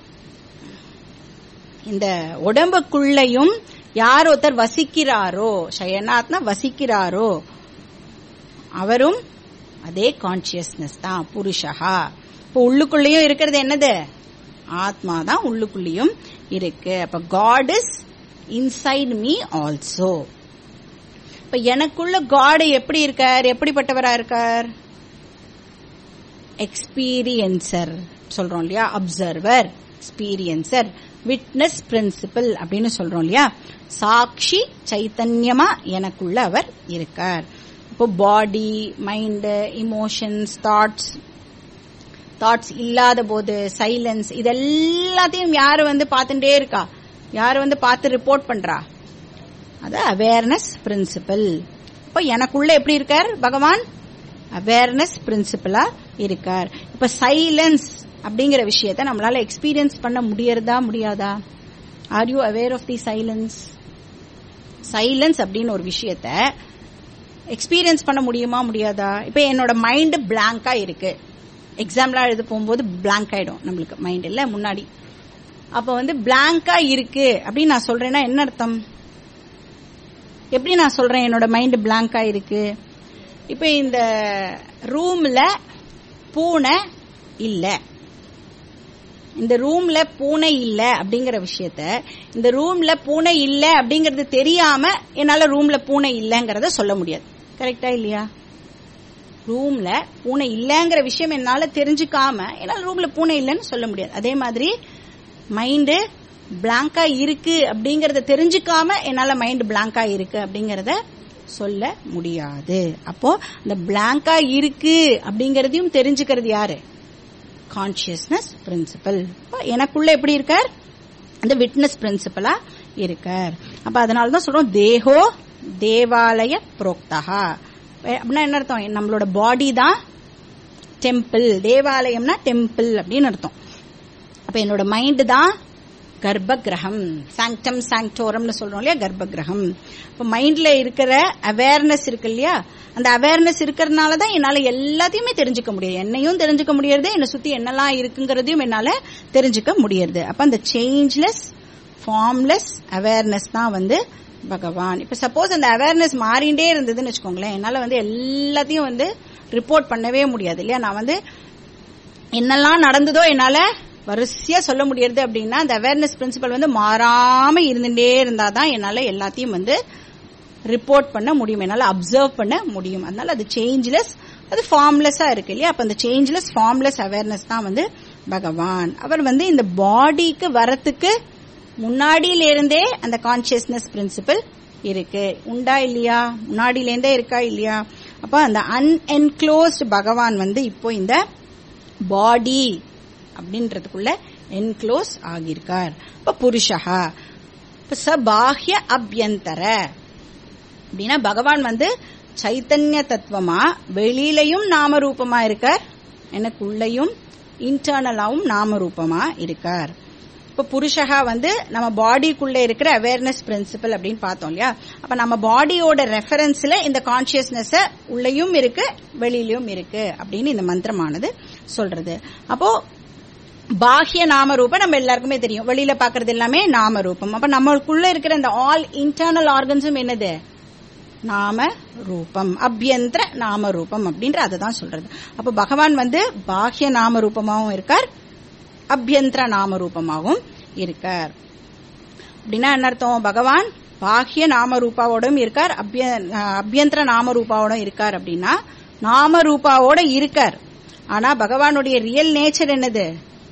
இந்த உடம்புக்குள்ளையும் யார் ஒருத்தர் வசிக்கிறாரோ ஷயனாத்னா வசிக்கிறாரோ அவரும் அதே கான்சியஸ்னஸ் தான் புருஷகா இப்போ உள்ளுக்குள்ளேயும் இருக்கிறது என்னது ஆத்மா தான் உள்ளுக்குள்ளேயும் இருக்கு அப்ப God is inside me also இப்ப எனக்குள்ள காடு எப்படி இருக்கார் எப்படிப்பட்டவரா இருக்கார் எக்ஸ்பீரியன்சர் சொல்றோம் இல்லையா அப்சர்வர் எக்ஸ்பீரியன்சர் விட்னஸ் பிரின்சிபல் அப்படின்னு சொல்றோம் இல்லையா சாட்சி சைத்தன்யமா எனக்குள்ள அவர் இருக்கார் இப்போ body mind emotions thoughts thoughts இல்லாத போது சைலன்ஸ் இதெல்லாத்தையும் யாரு வந்து பார்த்துட்டே இருக்கா யாரு வந்து பார்த்து ரிப்போர்ட் பண்றா அது அவேர்னஸ் பிரின்சிபல் இப்போ எனக்குள்ள எப்படி இருக்கார் பகவான் அவேர்னஸ் பிரின்சிபலா இருக்கார் இப்ப சைலன்ஸ் அப்படிங்கிற விஷயத்த நம்மளால எக்ஸ்பீரியன்ஸ் பண்ண முடியறதா முடியாதா are you aware of the silence silence அப்படின்னு ஒரு விஷயத்த எக்ஸ்பீரியன்ஸ் பண்ண முடியுமா முடியாதா இப்ப என்னோட மைண்ட் பிளாங்கா இருக்கு எக்ஸாம்லாம் எழுத போகும்போது பிளாங்க் ஆயிடும் நம்மளுக்கு மைண்ட் இல்ல முன்னாடி அப்ப வந்து பிளாங்கா இருக்கு அப்படின்னு நான் சொல்றேன்னா என்ன அர்த்தம் எப்படி நான் சொல்றேன் என்னோட மைண்ட் பிளாங்கா இருக்கு இப்ப இந்த ரூம்ல பூனை இல்ல இந்த ரூம்ல பூனை இல்ல அப்படிங்கிற விஷயத்த இந்த ரூம்ல பூனை இல்ல அப்படிங்கறது தெரியாம என்னால ரூம்ல பூனை இல்லங்கறத சொல்ல முடியாது கரெக்டா இல்லையா ரூம்ல பூனை இல்லங்கிற விஷயம் என்னால தெரிஞ்சுக்காம என்னால ரூம்ல பூனை இல்லைன்னு சொல்ல முடியாது அதே மாதிரி மைண்டு பிளாங்கா இருக்கு அப்படிங்கறத தெரிஞ்சுக்காம என்னால மைண்ட் பிளாங்கா இருக்கு அப்படிங்கறத சொல்ல முடியாது அப்போ இந்த பிளாங்கா இருக்கு அப்படிங்கறதையும் தெரிஞ்சுக்கிறது யாரு கான்சியஸ்னஸ் பிரின்சிபல் எனக்குள்ள எப்படி இருக்கார் அந்த விட்னஸ் பிரின்சிபலா இருக்கார் அப்ப அதனாலதான் சொல்றோம் தேகோ தேவாலய புரோக்தகா அப்படின்னா என்ன அர்த்தம் நம்மளோட பாடி தான் டெம்பிள் தேவாலயம்னா டெம்பிள் அப்படின்னு அர்த்தம் அப்ப என்னோட மைண்ட் தான் கர்ப்ப கிரகம் சாங்டம் சாங்டோரம்னு சொல்றோம் இல்லையா கர்ப்ப கிரகம் இப்ப மைண்ட்ல இருக்கிற அவேர்னஸ் இருக்கு இல்லையா அந்த அவேர்னஸ் இருக்கிறதுனால தான் என்னால எல்லாத்தையுமே தெரிஞ்சுக்க முடியும் என்னையும் தெரிஞ்சுக்க முடியறது என்னை சுத்தி என்னெல்லாம் இருக்குங்கிறதையும் என்னால தெரிஞ்சுக்க முடியறது அப்ப அந்த சேஞ்ச்லெஸ் ஃபார்ம்லெஸ் அவேர்னஸ் தான் வந்து பகவான் இப்ப சப்போஸ் அந்த அவேர்னஸ் மாறிண்டே இருந்ததுன்னு வச்சுக்கோங்களேன் என்னால வந்து எல்லாத்தையும் வந்து ரிப்போர்ட் பண்ணவே முடியாது இல்லையா நான் வந்து என்னெல்லாம் நடந்ததோ என்னால வரிசையா சொல்ல முடியறது அப்படின்னா அந்த அவேர்னஸ் பிரின்சிபல் வந்து மாறாம இருந்துட்டே இருந்தாதான் என்னால எல்லாத்தையும் வந்து ரிப்போர்ட் பண்ண முடியும் என்னால அப்சர்வ் பண்ண முடியும் அதனால அது சேஞ்ச்லெஸ் அது ஃபார்ம்லெஸ்ஸா இருக்கு இல்லையா அப்ப அந்த சேஞ்ச்லெஸ் ஃபார்ம்லெஸ் அவேர்னஸ் தான் வந்து பகவான் அவர் வந்து இந்த பாடிக்கு வரத்துக்கு முன்னாடியில இருந்தே அந்த கான்சியஸ்னஸ் பிரின்சிபல் இருக்கு உண்டா இல்லையா முன்னாடியில இருந்தே இருக்கா இல்லையா அப்ப அந்த அன்என்க்ளோஸ்ட் பகவான் வந்து இப்போ இந்த பாடி அப்படின்றதுக்குள்ள என்க்ளோஸ் ஆகியிருக்கார் இப்ப புருஷா இப்ப சபாஹ்ய அபியந்தர அப்படின்னா பகவான் வந்து சைத்தன்ய தத்துவமா வெளியிலையும் நாம ரூபமா இருக்கார் எனக்குள்ளயும் இன்டர்னலாவும் நாம ரூபமா இருக்கார் இப்ப புருஷகா வந்து நம்ம பாடிக்குள்ள இருக்கிற அவேர்னஸ் பிரின்சிபல் அப்படின்னு பார்த்தோம் இல்லையா அப்ப நம்ம பாடியோட ரெஃபரன்ஸ்ல இந்த கான்சியஸ்னஸ் உள்ளயும் இருக்கு வெளியிலயும் இருக்கு அப்படின்னு இந்த மந்திரமானது சொல்றது அப்போ பாஹ்ய நாம ரூபம் நம்ம எல்லாருக்குமே தெரியும் வெளியில பாக்குறது எல்லாமே நாம ரூபம் அப்ப நம்மளுக்குள்ள இருக்கிற இந்த ஆல் இன்டர்னல் ஆர்கன்ஸும் என்னது நாம ரூபம் அபியந்திர நாம ரூபம் அப்படின்ற அதுதான் சொல்றது அப்ப பகவான் வந்து பாஹ்ய நாம ரூபமாவும் இருக்கார் அபியந்திர நாம ரூபமாகவும் இருக்கார் அப்படின்னா என்ன அர்த்தம் பகவான் பாஹ்ய நாம ரூபாவோடும் இருக்கார் அபியந்திர நாம ரூபாவோடும் இருக்கார் அப்படின்னா நாம ரூபாவோட இருக்கார் ஆனா பகவானுடைய ரியல் நேச்சர் என்னது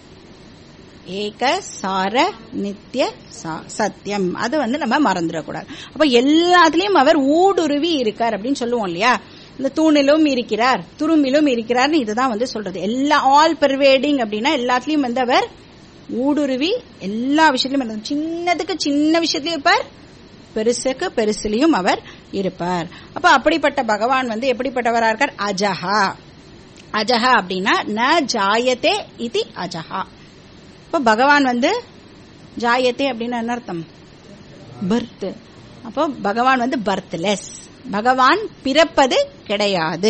ஏக சார நித்திய சத்தியம் அது வந்து நம்ம மறந்துடக்கூடாது அப்ப எல்லாத்துலயும் அவர் ஊடுருவி இருக்கார் அப்படின்னு சொல்லுவோம் இல்லையா இந்த தூணிலும் இருக்கிறார் துரும்பிலும் இருக்கிறார்னு இதுதான் வந்து சொல்றது எல்லா ஆல் பெர்வேடிங் அப்படின்னா எல்லாத்துலயும் வந்து அவர் ஊடுருவி எல்லா விஷயத்திலும் சின்னதுக்கு சின்ன விஷயத்திலயும் இருப்பார் பெருசுக்கு பெருசுலயும் அவர் இருப்பார் அப்ப அப்படிப்பட்ட பகவான் வந்து எப்படிப்பட்டவரா இருக்கார் அஜஹா அஜஹா அப்படின்னா ந ஜாயத்தே இது அஜஹா இப்ப பகவான் வந்து ஜாயத்தே அப்படின்னு என்ன அர்த்தம் பர்த் அப்போ பகவான் வந்து பர்த்லெஸ் பகவான் பிறப்பது கிடையாது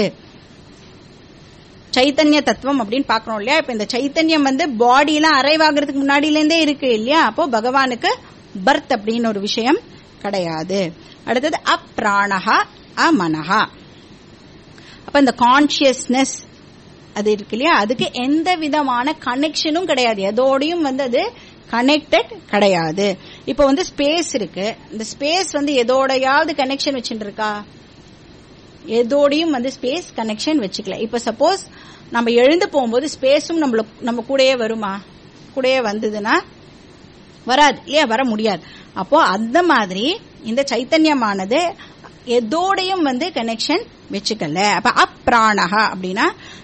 சைத்தன்ய தத்துவம் அப்படின்னு பாக்குறோம் இல்லையா இப்ப இந்த சைத்தன்யம் வந்து பாடி எல்லாம் அரைவாகிறதுக்கு முன்னாடியில இருந்தே இருக்கு இல்லையா அப்போ பகவானுக்கு பர்த் அப்படின்னு ஒரு விஷயம் கிடையாது அடுத்தது அப்ராணஹா அமனஹா அப்ப இந்த கான்சியஸ்னஸ் அது இருக்கு இல்லையா அதுக்கு எந்த விதமான கனெக்ஷனும் கிடையாது எதோடையும் வந்து அது கனெக்டட் கிடையாது இப்ப வந்து ஸ்பேஸ் இருக்கு இந்த ஸ்பேஸ் வந்து எதோடையாவது கனெக்ஷன் வச்சுட்டு இருக்கா எதோடையும் வந்து ஸ்பேஸ் கனெக்ஷன் வச்சுக்கல இப்ப சப்போஸ் நம்ம எழுந்து போகும்போது ஸ்பேஸும் நம்மள நம்ம கூடயே வருமா கூடயே வந்ததுன்னா வராது இல்லையா வர முடியாது அப்போ அந்த மாதிரி இந்த சைத்தன்யமானது எதோடையும் வந்து கனெக்ஷன் வச்சுக்கல அப்ப அப்ராணகா அப்படின்னா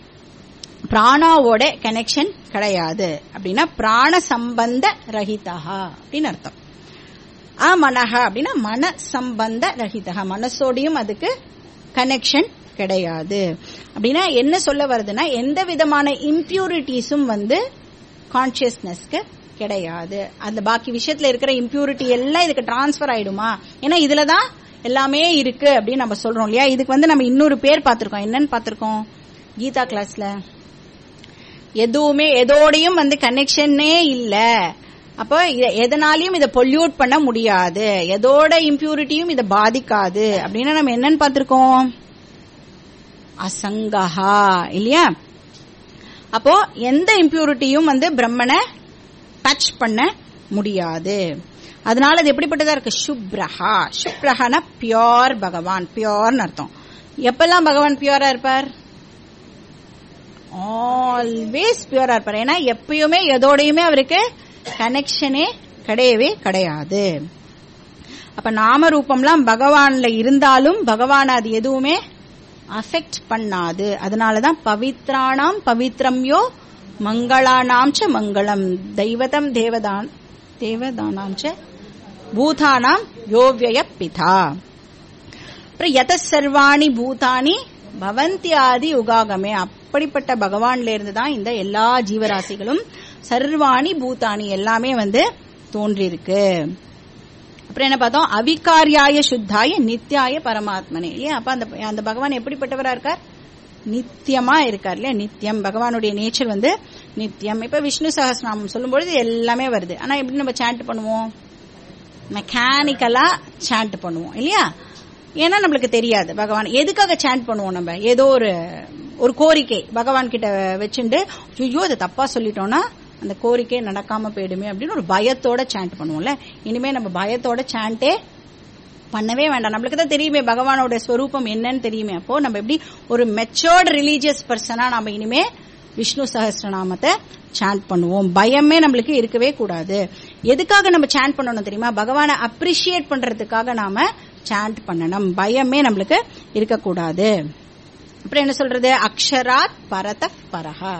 பிராணாவோட கனெக்ஷன் கிடையாது அப்படின்னா பிராண சம்பந்த ரஹிதா அப்படின்னு அர்த்தம் அமனஹா அப்படின்னா மன சம்பந்த ரஹிதா மனசோடையும் அதுக்கு கனெக்ஷன் கிடையாது அப்படின்னா என்ன சொல்ல வருதுன்னா எந்த விதமான இம்பியூரிட்டிஸும் வந்து கான்சியஸ்னஸ்க்கு கிடையாது அந்த பாக்கி விஷயத்துல இருக்கிற இம்பியூரிட்டி எல்லாம் இதுக்கு டிரான்ஸ்பர் ஆயிடுமா ஏன்னா இதுலதான் எல்லாமே இருக்கு அப்படின்னு நம்ம சொல்றோம் இல்லையா இதுக்கு வந்து நம்ம இன்னொரு பேர் பார்த்திருக்கோம் என்னன்னு பார்த்திருக்கோம் கீதா கிளாஸ்ல எதுவுமே எதோடையும் வந்து கனெக்ஷனே இல்ல அப்போ இத- எதனாலையும் இதை பொல்யூட் பண்ண முடியாது எதோட இம்பியூரிட்டியும் இதை பாதிக்காது அப்படின்னா நம்ம என்னன்னு பார்த்திருக்கோம் அசங்கஹா இல்லையா அப்போ எந்த இம்பியூரிட்டியும் வந்து பிரம்மனை டச் பண்ண முடியாது அதனால அது எப்படிப்பட்டதா இருக்கு சுப்ரஹா சுப்ரஹானா பியோர் பகவான் பியோர்னு அர்த்தம் எப்பெல்லாம் பகவான் பியோரா இருப்பார் ஆல்வேஸ் பியூரா இருப்பார் ஏன்னா எப்பயுமே எதோடையுமே அவருக்கு கனெக்ஷனே கிடையவே கிடையாது அப்ப நாம ரூபம்லாம் பகவான்ல இருந்தாலும் பகவான் அது எதுவுமே அஃபெக்ட் பண்ணாது அதனாலதான் பவித்ராணாம் பவித்ரம்யோ மங்களானாம் ச மங்களம் தெய்வதம் தேவதான் தேவதானாம் ச பூதானாம் யோவிய பிதா அப்புறம் எத சர்வாணி பூதானி பவந்தி ஆதி உகாகமே அப்படிப்பட்ட பகவான்ல இருந்து தான் இந்த எல்லா ஜீவராசிகளும் சர்வாணி பூதானி எல்லாமே வந்து தோன்றியிருக்கு அப்புறம் என்ன பார்த்தோம் அவிகாரியாய சுத்தாய நித்யாய பரமாத்மனே இல்லையா அப்ப அந்த அந்த பகவான் எப்படிப்பட்டவரா இருக்கார் நித்தியமா இருக்கார் இல்லையா நித்தியம் பகவானுடைய நேச்சர் வந்து நித்தியம் இப்ப விஷ்ணு சகஸ்ரநாமம் சொல்லும்பொழுது எல்லாமே வருது ஆனா எப்படி நம்ம சாண்ட் பண்ணுவோம் மெக்கானிக்கலா சாண்ட் பண்ணுவோம் இல்லையா ஏன்னா நம்மளுக்கு தெரியாது பகவான் எதுக்காக சாண்ட் பண்ணுவோம் நம்ம ஏதோ ஒரு ஒரு கோரிக்கை பகவான் கிட்ட வச்சுட்டு ஐயோ அதை தப்பா சொல்லிட்டோம்னா அந்த கோரிக்கை நடக்காம போயிடுமே அப்படின்னு ஒரு பயத்தோட சாண்ட் பண்ணுவோம்ல இனிமே நம்ம பயத்தோட சாண்டே பண்ணவே வேண்டாம் நம்மளுக்கு தான் தெரியுமே பகவானோட ஸ்வரூபம் என்னன்னு தெரியுமே அப்போ நம்ம எப்படி ஒரு மெச்சோர்ட் ரிலீஜியஸ் பர்சனா நம்ம இனிமே விஷ்ணு சஹஸ்ரநாமத்தை சாண்ட் பண்ணுவோம் பயமே நம்மளுக்கு இருக்கவே கூடாது எதுக்காக நம்ம சாண்ட் பண்ணணும் தெரியுமா பகவானை அப்ரிஷியேட் பண்றதுக்காக நாம சாண்ட் பண்ணணும் பயமே நம்மளுக்கு இருக்கக்கூடாது அப்புறம் என்ன சொல்றது அக்ஷராத் பரத பரஹா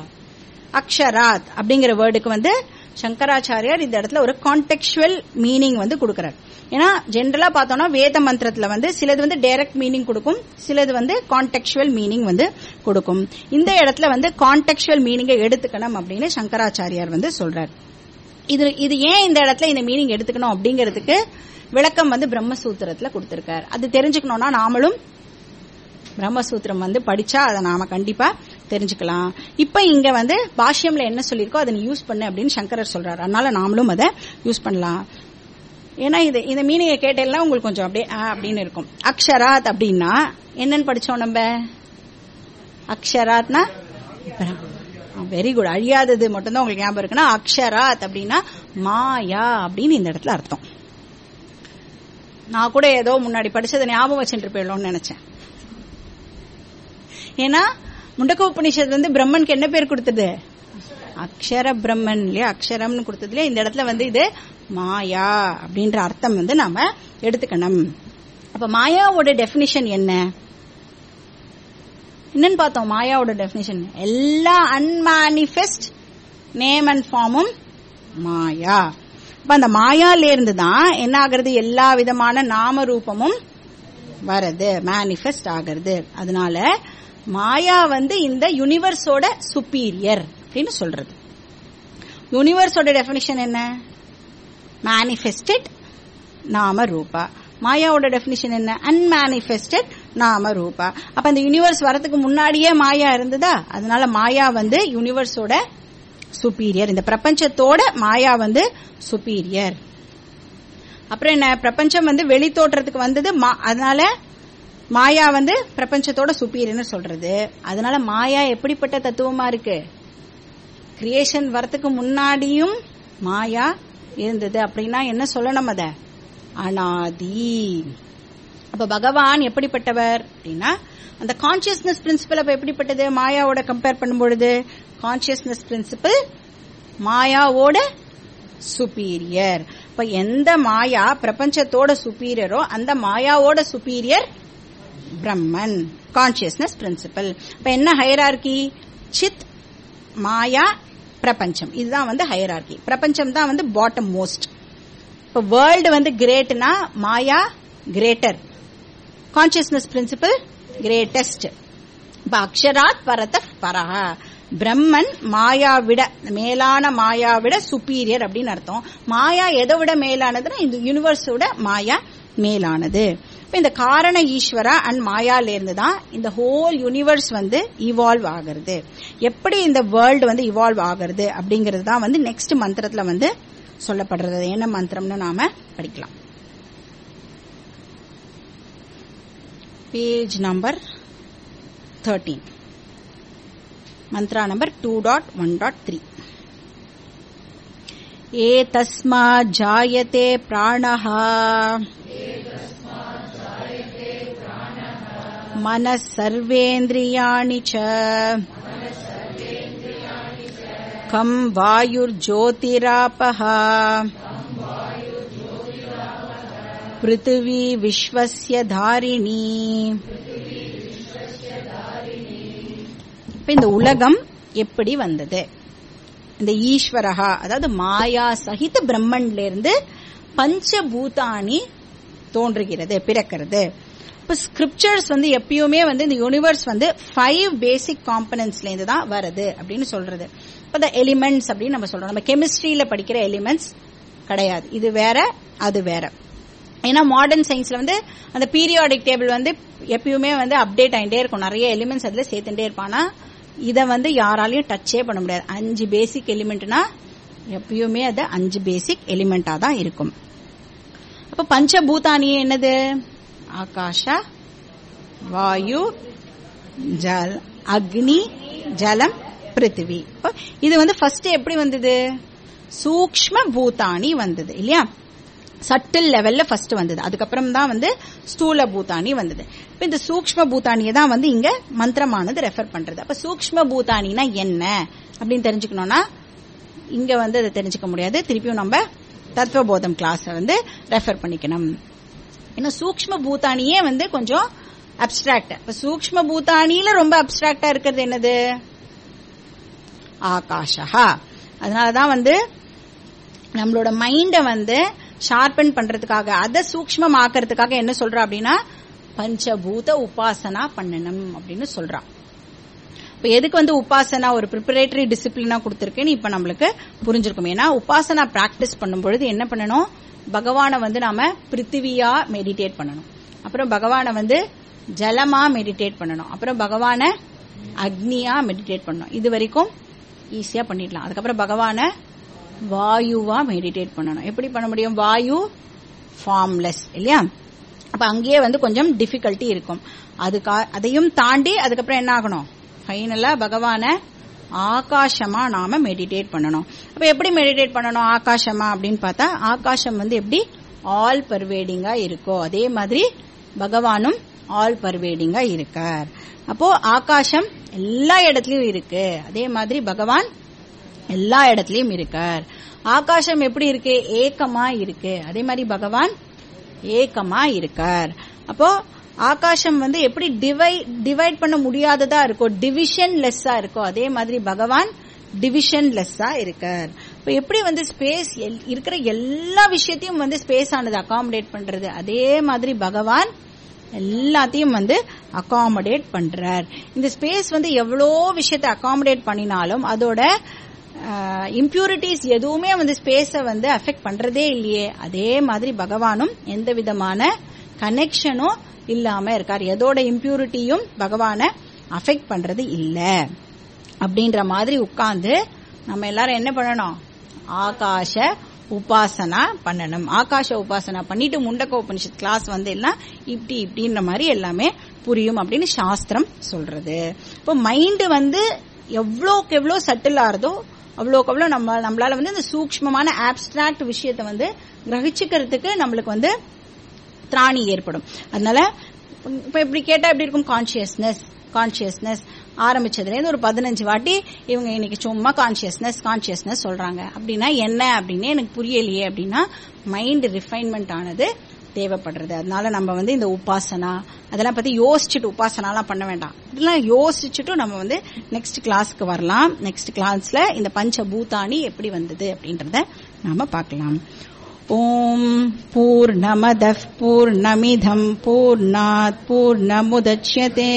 அக்ஷராத் அப்படிங்கிற வேர்டுக்கு வந்து சங்கராச்சாரியார் இந்த இடத்துல ஒரு கான்டெக்சுவல் மீனிங் வந்து கொடுக்கிறார் ஏன்னா ஜென்ரலா பார்த்தோம்னா வேத மந்திரத்துல வந்து சிலது வந்து டைரக்ட் மீனிங் கொடுக்கும் சிலது வந்து கான்டெக்சுவல் மீனிங் வந்து கொடுக்கும் இந்த இடத்துல வந்து கான்டெக்சுவல் மீனிங்கை எடுத்துக்கணும் அப்படின்னு சங்கராச்சாரியார் வந்து சொல்றார் இது இது ஏன் இந்த இடத்துல இந்த மீனிங் எடுத்துக்கணும் அப்படிங்கிறதுக்கு விளக்கம் வந்து பிரம்மசூத்திரத்துல கொடுத்திருக்கார் அது தெரிஞ்சுக்கணும்னா நாமளும் பிரம்மசூத்திரம் வந்து படிச்சா அதை நாம கண்டிப்பா தெரிஞ்சுக்கலாம் இப்ப இங்க வந்து பாஷ்யம்ல என்ன சொல்லியிருக்கோ அதை நீ யூஸ் பண்ணு அப்படின்னு சங்கரர் சொல்றாரு அதனால நாமளும் அதை யூஸ் பண்ணலாம் ஏன்னா இது இந்த மீனிங்கை கேட்டெல்லாம் உங்களுக்கு கொஞ்சம் அப்படியே ஆ அப்படின்னு இருக்கும் அக்ஷராத் அப்படின்னா என்னன்னு படிச்சோம் நம்ம அக்ஷராத்னா வெரி குட் அழியாதது மட்டும்தான் உங்களுக்கு ஞாபகம் இருக்குன்னா அக்ஷராத் அப்படின்னா மாயா அப்படின்னு இந்த இடத்துல அர்த்தம் நான் கூட ஏதோ முன்னாடி படிச்சதை ஞாபகம் வச்சுட்டு போயிடலாம்னு நினைச்சேன் ஏன்னா முண்டக்க உபநிஷத் வந்து பிரம்மனுக்கு என்ன பேர் கொடுத்தது அக்ஷர பிரம்மன் இல்லையா அக்ஷரம்னு கொடுத்தது இல்லையா இந்த இடத்துல வந்து இது மாயா அப்படின்ற அர்த்தம் வந்து நாம எடுத்துக்கணும் அப்ப மாயாவோட டெபினிஷன் என்ன என்னன்னு பார்த்தோம் மாயாவோட டெபினிஷன் எல்லா அன்மானிஃபெஸ்ட் நேம் அண்ட் ஃபார்மும் மாயா அப்ப அந்த மாயால இருந்து தான் என்ன ஆகுறது எல்லா விதமான நாம ரூபமும் வருது மேனிஃபெஸ்ட் ஆகிறது அதனால மாயா வந்து இந்த யூனிவர்ஸோட சுப்பீரியர் அப்படின்னு சொல்றது யூனிவர்ஸோட டெபினிஷன் என்ன மேனிஃபெஸ்டட் நாம ரூபா மாயாவோட டெபினிஷன் என்ன அன்மேனிஃபெஸ்டட் நாம ரூபா அப்ப இந்த யூனிவர்ஸ் வரதுக்கு முன்னாடியே மாயா இருந்ததா அதனால மாயா வந்து யூனிவர்ஸோட சுப்பீரியர் இந்த பிரபஞ்சத்தோட மாயா வந்து சுப்பீரியர் அப்புறம் என்ன பிரபஞ்சம் வந்து வெளி தோற்றத்துக்கு வந்தது அதனால மாயா வந்து பிரபஞ்சத்தோட சுப்பீரியர்னு சொல்றது அதனால மாயா எப்படிப்பட்ட தத்துவமா இருக்கு கிரியேஷன் வரத்துக்கு முன்னாடியும் மாயா இருந்தது அப்படின்னா என்ன சொல்லணும் அத அனாதி அப்ப பகவான் எப்படிப்பட்டவர் அப்படின்னா அந்த கான்சியஸ்னஸ் பிரின்சிபல் அப்ப எப்படிப்பட்டது மாயாவோட கம்பேர் பண்ணும்பொழுது கான்சியஸ்னஸ் பிரின்சிபல் மாயாவோட சுப்பீரியர் இப்ப எந்த மாயா பிரபஞ்சத்தோட சுப்பீரியரோ அந்த மாயாவோட சுப்பீரியர் பிரம்மன் கான்சியஸ்னஸ் பிரின்சிபல் இப்ப என்ன ஹைரார்கி சித் மாயா பிரபஞ்சம் இதுதான் வந்து ஹைரார்கி பிரபஞ்சம் தான் வந்து பாட்டம் மோஸ்ட் இப்ப வேர்ல்டு வந்து கிரேட்னா மாயா கிரேட்டர் கான்சியஸ்னஸ் பிரின்சிபல் கிரேட்டஸ்ட் இப்ப அக்ஷராத் பரத பரஹா பிரம்மன் மாயா விட மேலான மாயா விட சுப்பீரியர் அப்படின்னு அர்த்தம் மாயா எதை விட மேலானதுன்னா இந்த யூனிவர்ஸோட மாயா மேலானது இப்ப இந்த காரண ஈஸ்வரா அண்ட் மாயால இருந்து தான் இந்த ஹோல் யூனிவர்ஸ் வந்து இவால்வ் ஆகிறது எப்படி இந்த வேர்ல்டு வந்து இவால்வ் ஆகிறது அப்படிங்கிறது தான் வந்து நெக்ஸ்ட் மந்திரத்துல வந்து சொல்லப்படுறது என்ன மந்திரம்னு நாம படிக்கலாம் page number thirteen mantra number two dot one dot three एतस्मात् जायते प्राणः मनः सर्वेन्द्रियाणि च कम् वायुर्ज्योतिरापः पृथिवी विश्वस्य धारिणी இப்ப இந்த உலகம் எப்படி வந்தது இந்த ஈஸ்வரகா அதாவது மாயா சகித பிரம்மன்ல இருந்து பஞ்சபூதானி தோன்றுகிறது பிறக்கிறது இப்ப ஸ்கிரிப்சர்ஸ் வந்து எப்பயுமே வந்து இந்த யூனிவர்ஸ் வந்து ஃபைவ் பேசிக் காம்பனன்ட்ஸ்ல இருந்து தான் வருது அப்படின்னு சொல்றது இப்ப இந்த எலிமெண்ட்ஸ் அப்படின்னு நம்ம சொல்றோம் நம்ம கெமிஸ்ட்ரியில படிக்கிற எலிமெண்ட்ஸ் கிடையாது இது வேற அது வேற ஏன்னா மாடர்ன் சயின்ஸ்ல வந்து அந்த பீரியாடிக் டேபிள் வந்து எப்பயுமே வந்து அப்டேட் ஆகிட்டே இருக்கும் நிறைய எலிமெண்ட்ஸ் அதுல சேர்த்துட்டே இருப்பானா இதை வந்து யாராலையும் டச்சே பண்ண முடியாது அஞ்சு பேசிக் எலிமெண்ட்னா எப்பயுமே அது அஞ்சு பேசிக் எலிமெண்டா தான் இருக்கும் அப்ப பஞ்சபூதானி என்னது ஆகாஷ வாயு ஜல் அக்னி ஜலம் பிருத்திவி இது வந்து ஃபர்ஸ்ட் எப்படி வந்தது சூக்ம பூதானி வந்தது இல்லையா சட்டில் லெவல்ல ஃபர்ஸ்ட் வந்தது அதுக்கப்புறம் தான் வந்து ஸ்தூல பூதானி வந்தது இப்ப இந்த சூக்ம பூதானியை தான் வந்து இங்க மந்திரமானது ரெஃபர் பண்றது அப்ப சூக்ம பூதானினா என்ன அப்படின்னு தெரிஞ்சுக்கணும்னா இங்க வந்து அதை தெரிஞ்சுக்க முடியாது திருப்பியும் நம்ம தத்துவபோதம் கிளாஸ் வந்து ரெஃபர் பண்ணிக்கணும் ஏன்னா சூக்ம பூதானியே வந்து கொஞ்சம் அப்டிராக்ட் இப்ப சூக்ம பூதானியில ரொம்ப அப்டிராக்டா இருக்கிறது என்னது ஆகாஷா அதனாலதான் வந்து நம்மளோட மைண்ட வந்து ஷார்பன் பண்றதுக்காக அதை சூக்மம் ஆக்கிறதுக்காக என்ன சொல்றா அப்படின்னா பஞ்சபூத உபாசனா பண்ணணும் அப்படின்னு சொல்றா இப்ப எதுக்கு வந்து உபாசனா ஒரு ப்ரிப்பரேட்டரி டிசிப்ளினா கொடுத்திருக்குன்னு இப்ப நம்மளுக்கு புரிஞ்சிருக்கும் ஏன்னா உபாசனா பிராக்டிஸ் பண்ணும் பொழுது என்ன பண்ணணும் பகவானை வந்து நாம பிருத்திவியா மெடிடேட் பண்ணணும் அப்புறம் பகவானை வந்து ஜலமா மெடிடேட் பண்ணணும் அப்புறம் பகவான அக்னியா மெடிடேட் பண்ணணும் இது வரைக்கும் ஈஸியா பண்ணிடலாம் அதுக்கப்புறம் பகவான வாயுவா மெடிடேட் பண்ணணும் எப்படி பண்ண முடியும் வாயு ஃபார்ம்லெஸ் இல்லையா அப்ப அங்கேயே வந்து கொஞ்சம் டிஃபிகல்ட்டி இருக்கும் அதுக்கா அதையும் தாண்டி அதுக்கப்புறம் என்ன ஆகணும் ஃபைனலா பகவான ஆகாசமா நாம மெடிடேட் பண்ணணும் அப்ப எப்படி மெடிடேட் பண்ணணும் ஆகாசமா அப்படின்னு பார்த்தா ஆகாசம் வந்து எப்படி ஆல் பர்வேடிங்கா இருக்கோ அதே மாதிரி பகவானும் ஆல் பர்வேடிங்கா இருக்கார் அப்போ ஆகாசம் எல்லா இடத்துலயும் இருக்கு அதே மாதிரி பகவான் எல்லா இடத்துலயும் இருக்கார் ஆகாசம் எப்படி இருக்கு ஏக்கமா இருக்கு அதே மாதிரி பகவான் ஏக்கமா இருக்கார் அப்போ ஆகாசம் வந்து எப்படி டிவைட் டிவைட் பண்ண முடியாததா இருக்கோ டிவிஷன் லெஸ்ஸா இருக்கோ அதே மாதிரி பகவான் டிவிஷன் லெஸ்ஸா இருக்கார் இப்ப எப்படி வந்து ஸ்பேஸ் இருக்கிற எல்லா விஷயத்தையும் வந்து ஸ்பேஸ் ஆனது அகாமடேட் பண்றது அதே மாதிரி பகவான் எல்லாத்தையும் வந்து அகாமடேட் பண்றார் இந்த ஸ்பேஸ் வந்து எவ்வளோ விஷயத்தை அகாமடேட் பண்ணினாலும் அதோட இம்பியூரிட்டிஸ் எதுவுமே வந்து ஸ்பேஸ வந்து அஃபெக்ட் பண்றதே இல்லையே அதே மாதிரி பகவானும் எந்த விதமான கனெக்ஷனும் இல்லாம இருக்கார் எதோட இம்பியூரிட்டியும் பகவான அஃபெக்ட் பண்றது இல்ல அப்படின்ற மாதிரி உட்கார்ந்து நம்ம எல்லாரும் என்ன பண்ணணும் ஆகாஷ உபாசனா பண்ணணும் ஆகாஷ உபாசனா பண்ணிட்டு முண்டக்க உபனிஷத் கிளாஸ் வந்து எல்லாம் இப்படி இப்படின்ற மாதிரி எல்லாமே புரியும் அப்படின்னு சாஸ்திரம் சொல்றது இப்போ மைண்ட் வந்து எவ்வளோக்கு எவ்வளோ சட்டில் ஆறுதோ அவ்வளோக்கு அவ்வளோ நம்ம நம்மளால வந்து இந்த சூக்மமான ஆப்ஸ்ட்ராக்ட் விஷயத்தை வந்து கிரகிச்சுக்கிறதுக்கு நம்மளுக்கு வந்து திராணி ஏற்படும் அதனால இப்ப இப்படி கேட்டா எப்படி இருக்கும் கான்சியஸ்னஸ் கான்சியஸ்னஸ் ஆரம்பிச்சதுலேருந்து ஒரு பதினஞ்சு வாட்டி இவங்க இன்னைக்கு சும்மா கான்சியஸ்னஸ் கான்சியஸ்னஸ் சொல்றாங்க அப்படின்னா என்ன அப்படின்னு எனக்கு புரியலையே அப்படின்னா மைண்ட் ரிஃபைன்மெண்ட் ஆனது தேவைப்படுறது அதனால நம்ம வந்து இந்த உபாசனா அதெல்லாம் பத்தி யோசிச்சுட்டு உபாசனாலாம் பண்ண வேண்டாம் இதெல்லாம் யோசிச்சுட்டு நம்ம வந்து நெக்ஸ்ட் கிளாஸ்க்கு வரலாம் நெக்ஸ்ட் கிளாஸ்ல இந்த பஞ்சபூதானி எப்படி வந்தது அப்படின்றத நாம பார்க்கலாம் ஓம் பூர்ணமதः பூர்ணமிதம் பூர்ணாத் பூர்ணமுதட்சியதே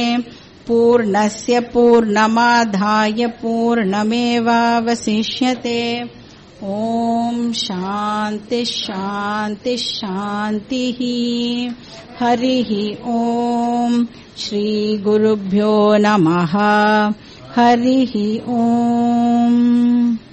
பூர்ணस्य பூர்ணமாதாய பூர்ணமேவாவசிஷ்யते ॐ शान्ति शान्ति शान्तिः हरिः ॐ श्रीगुरुभ्यो नमः हरिः ॐ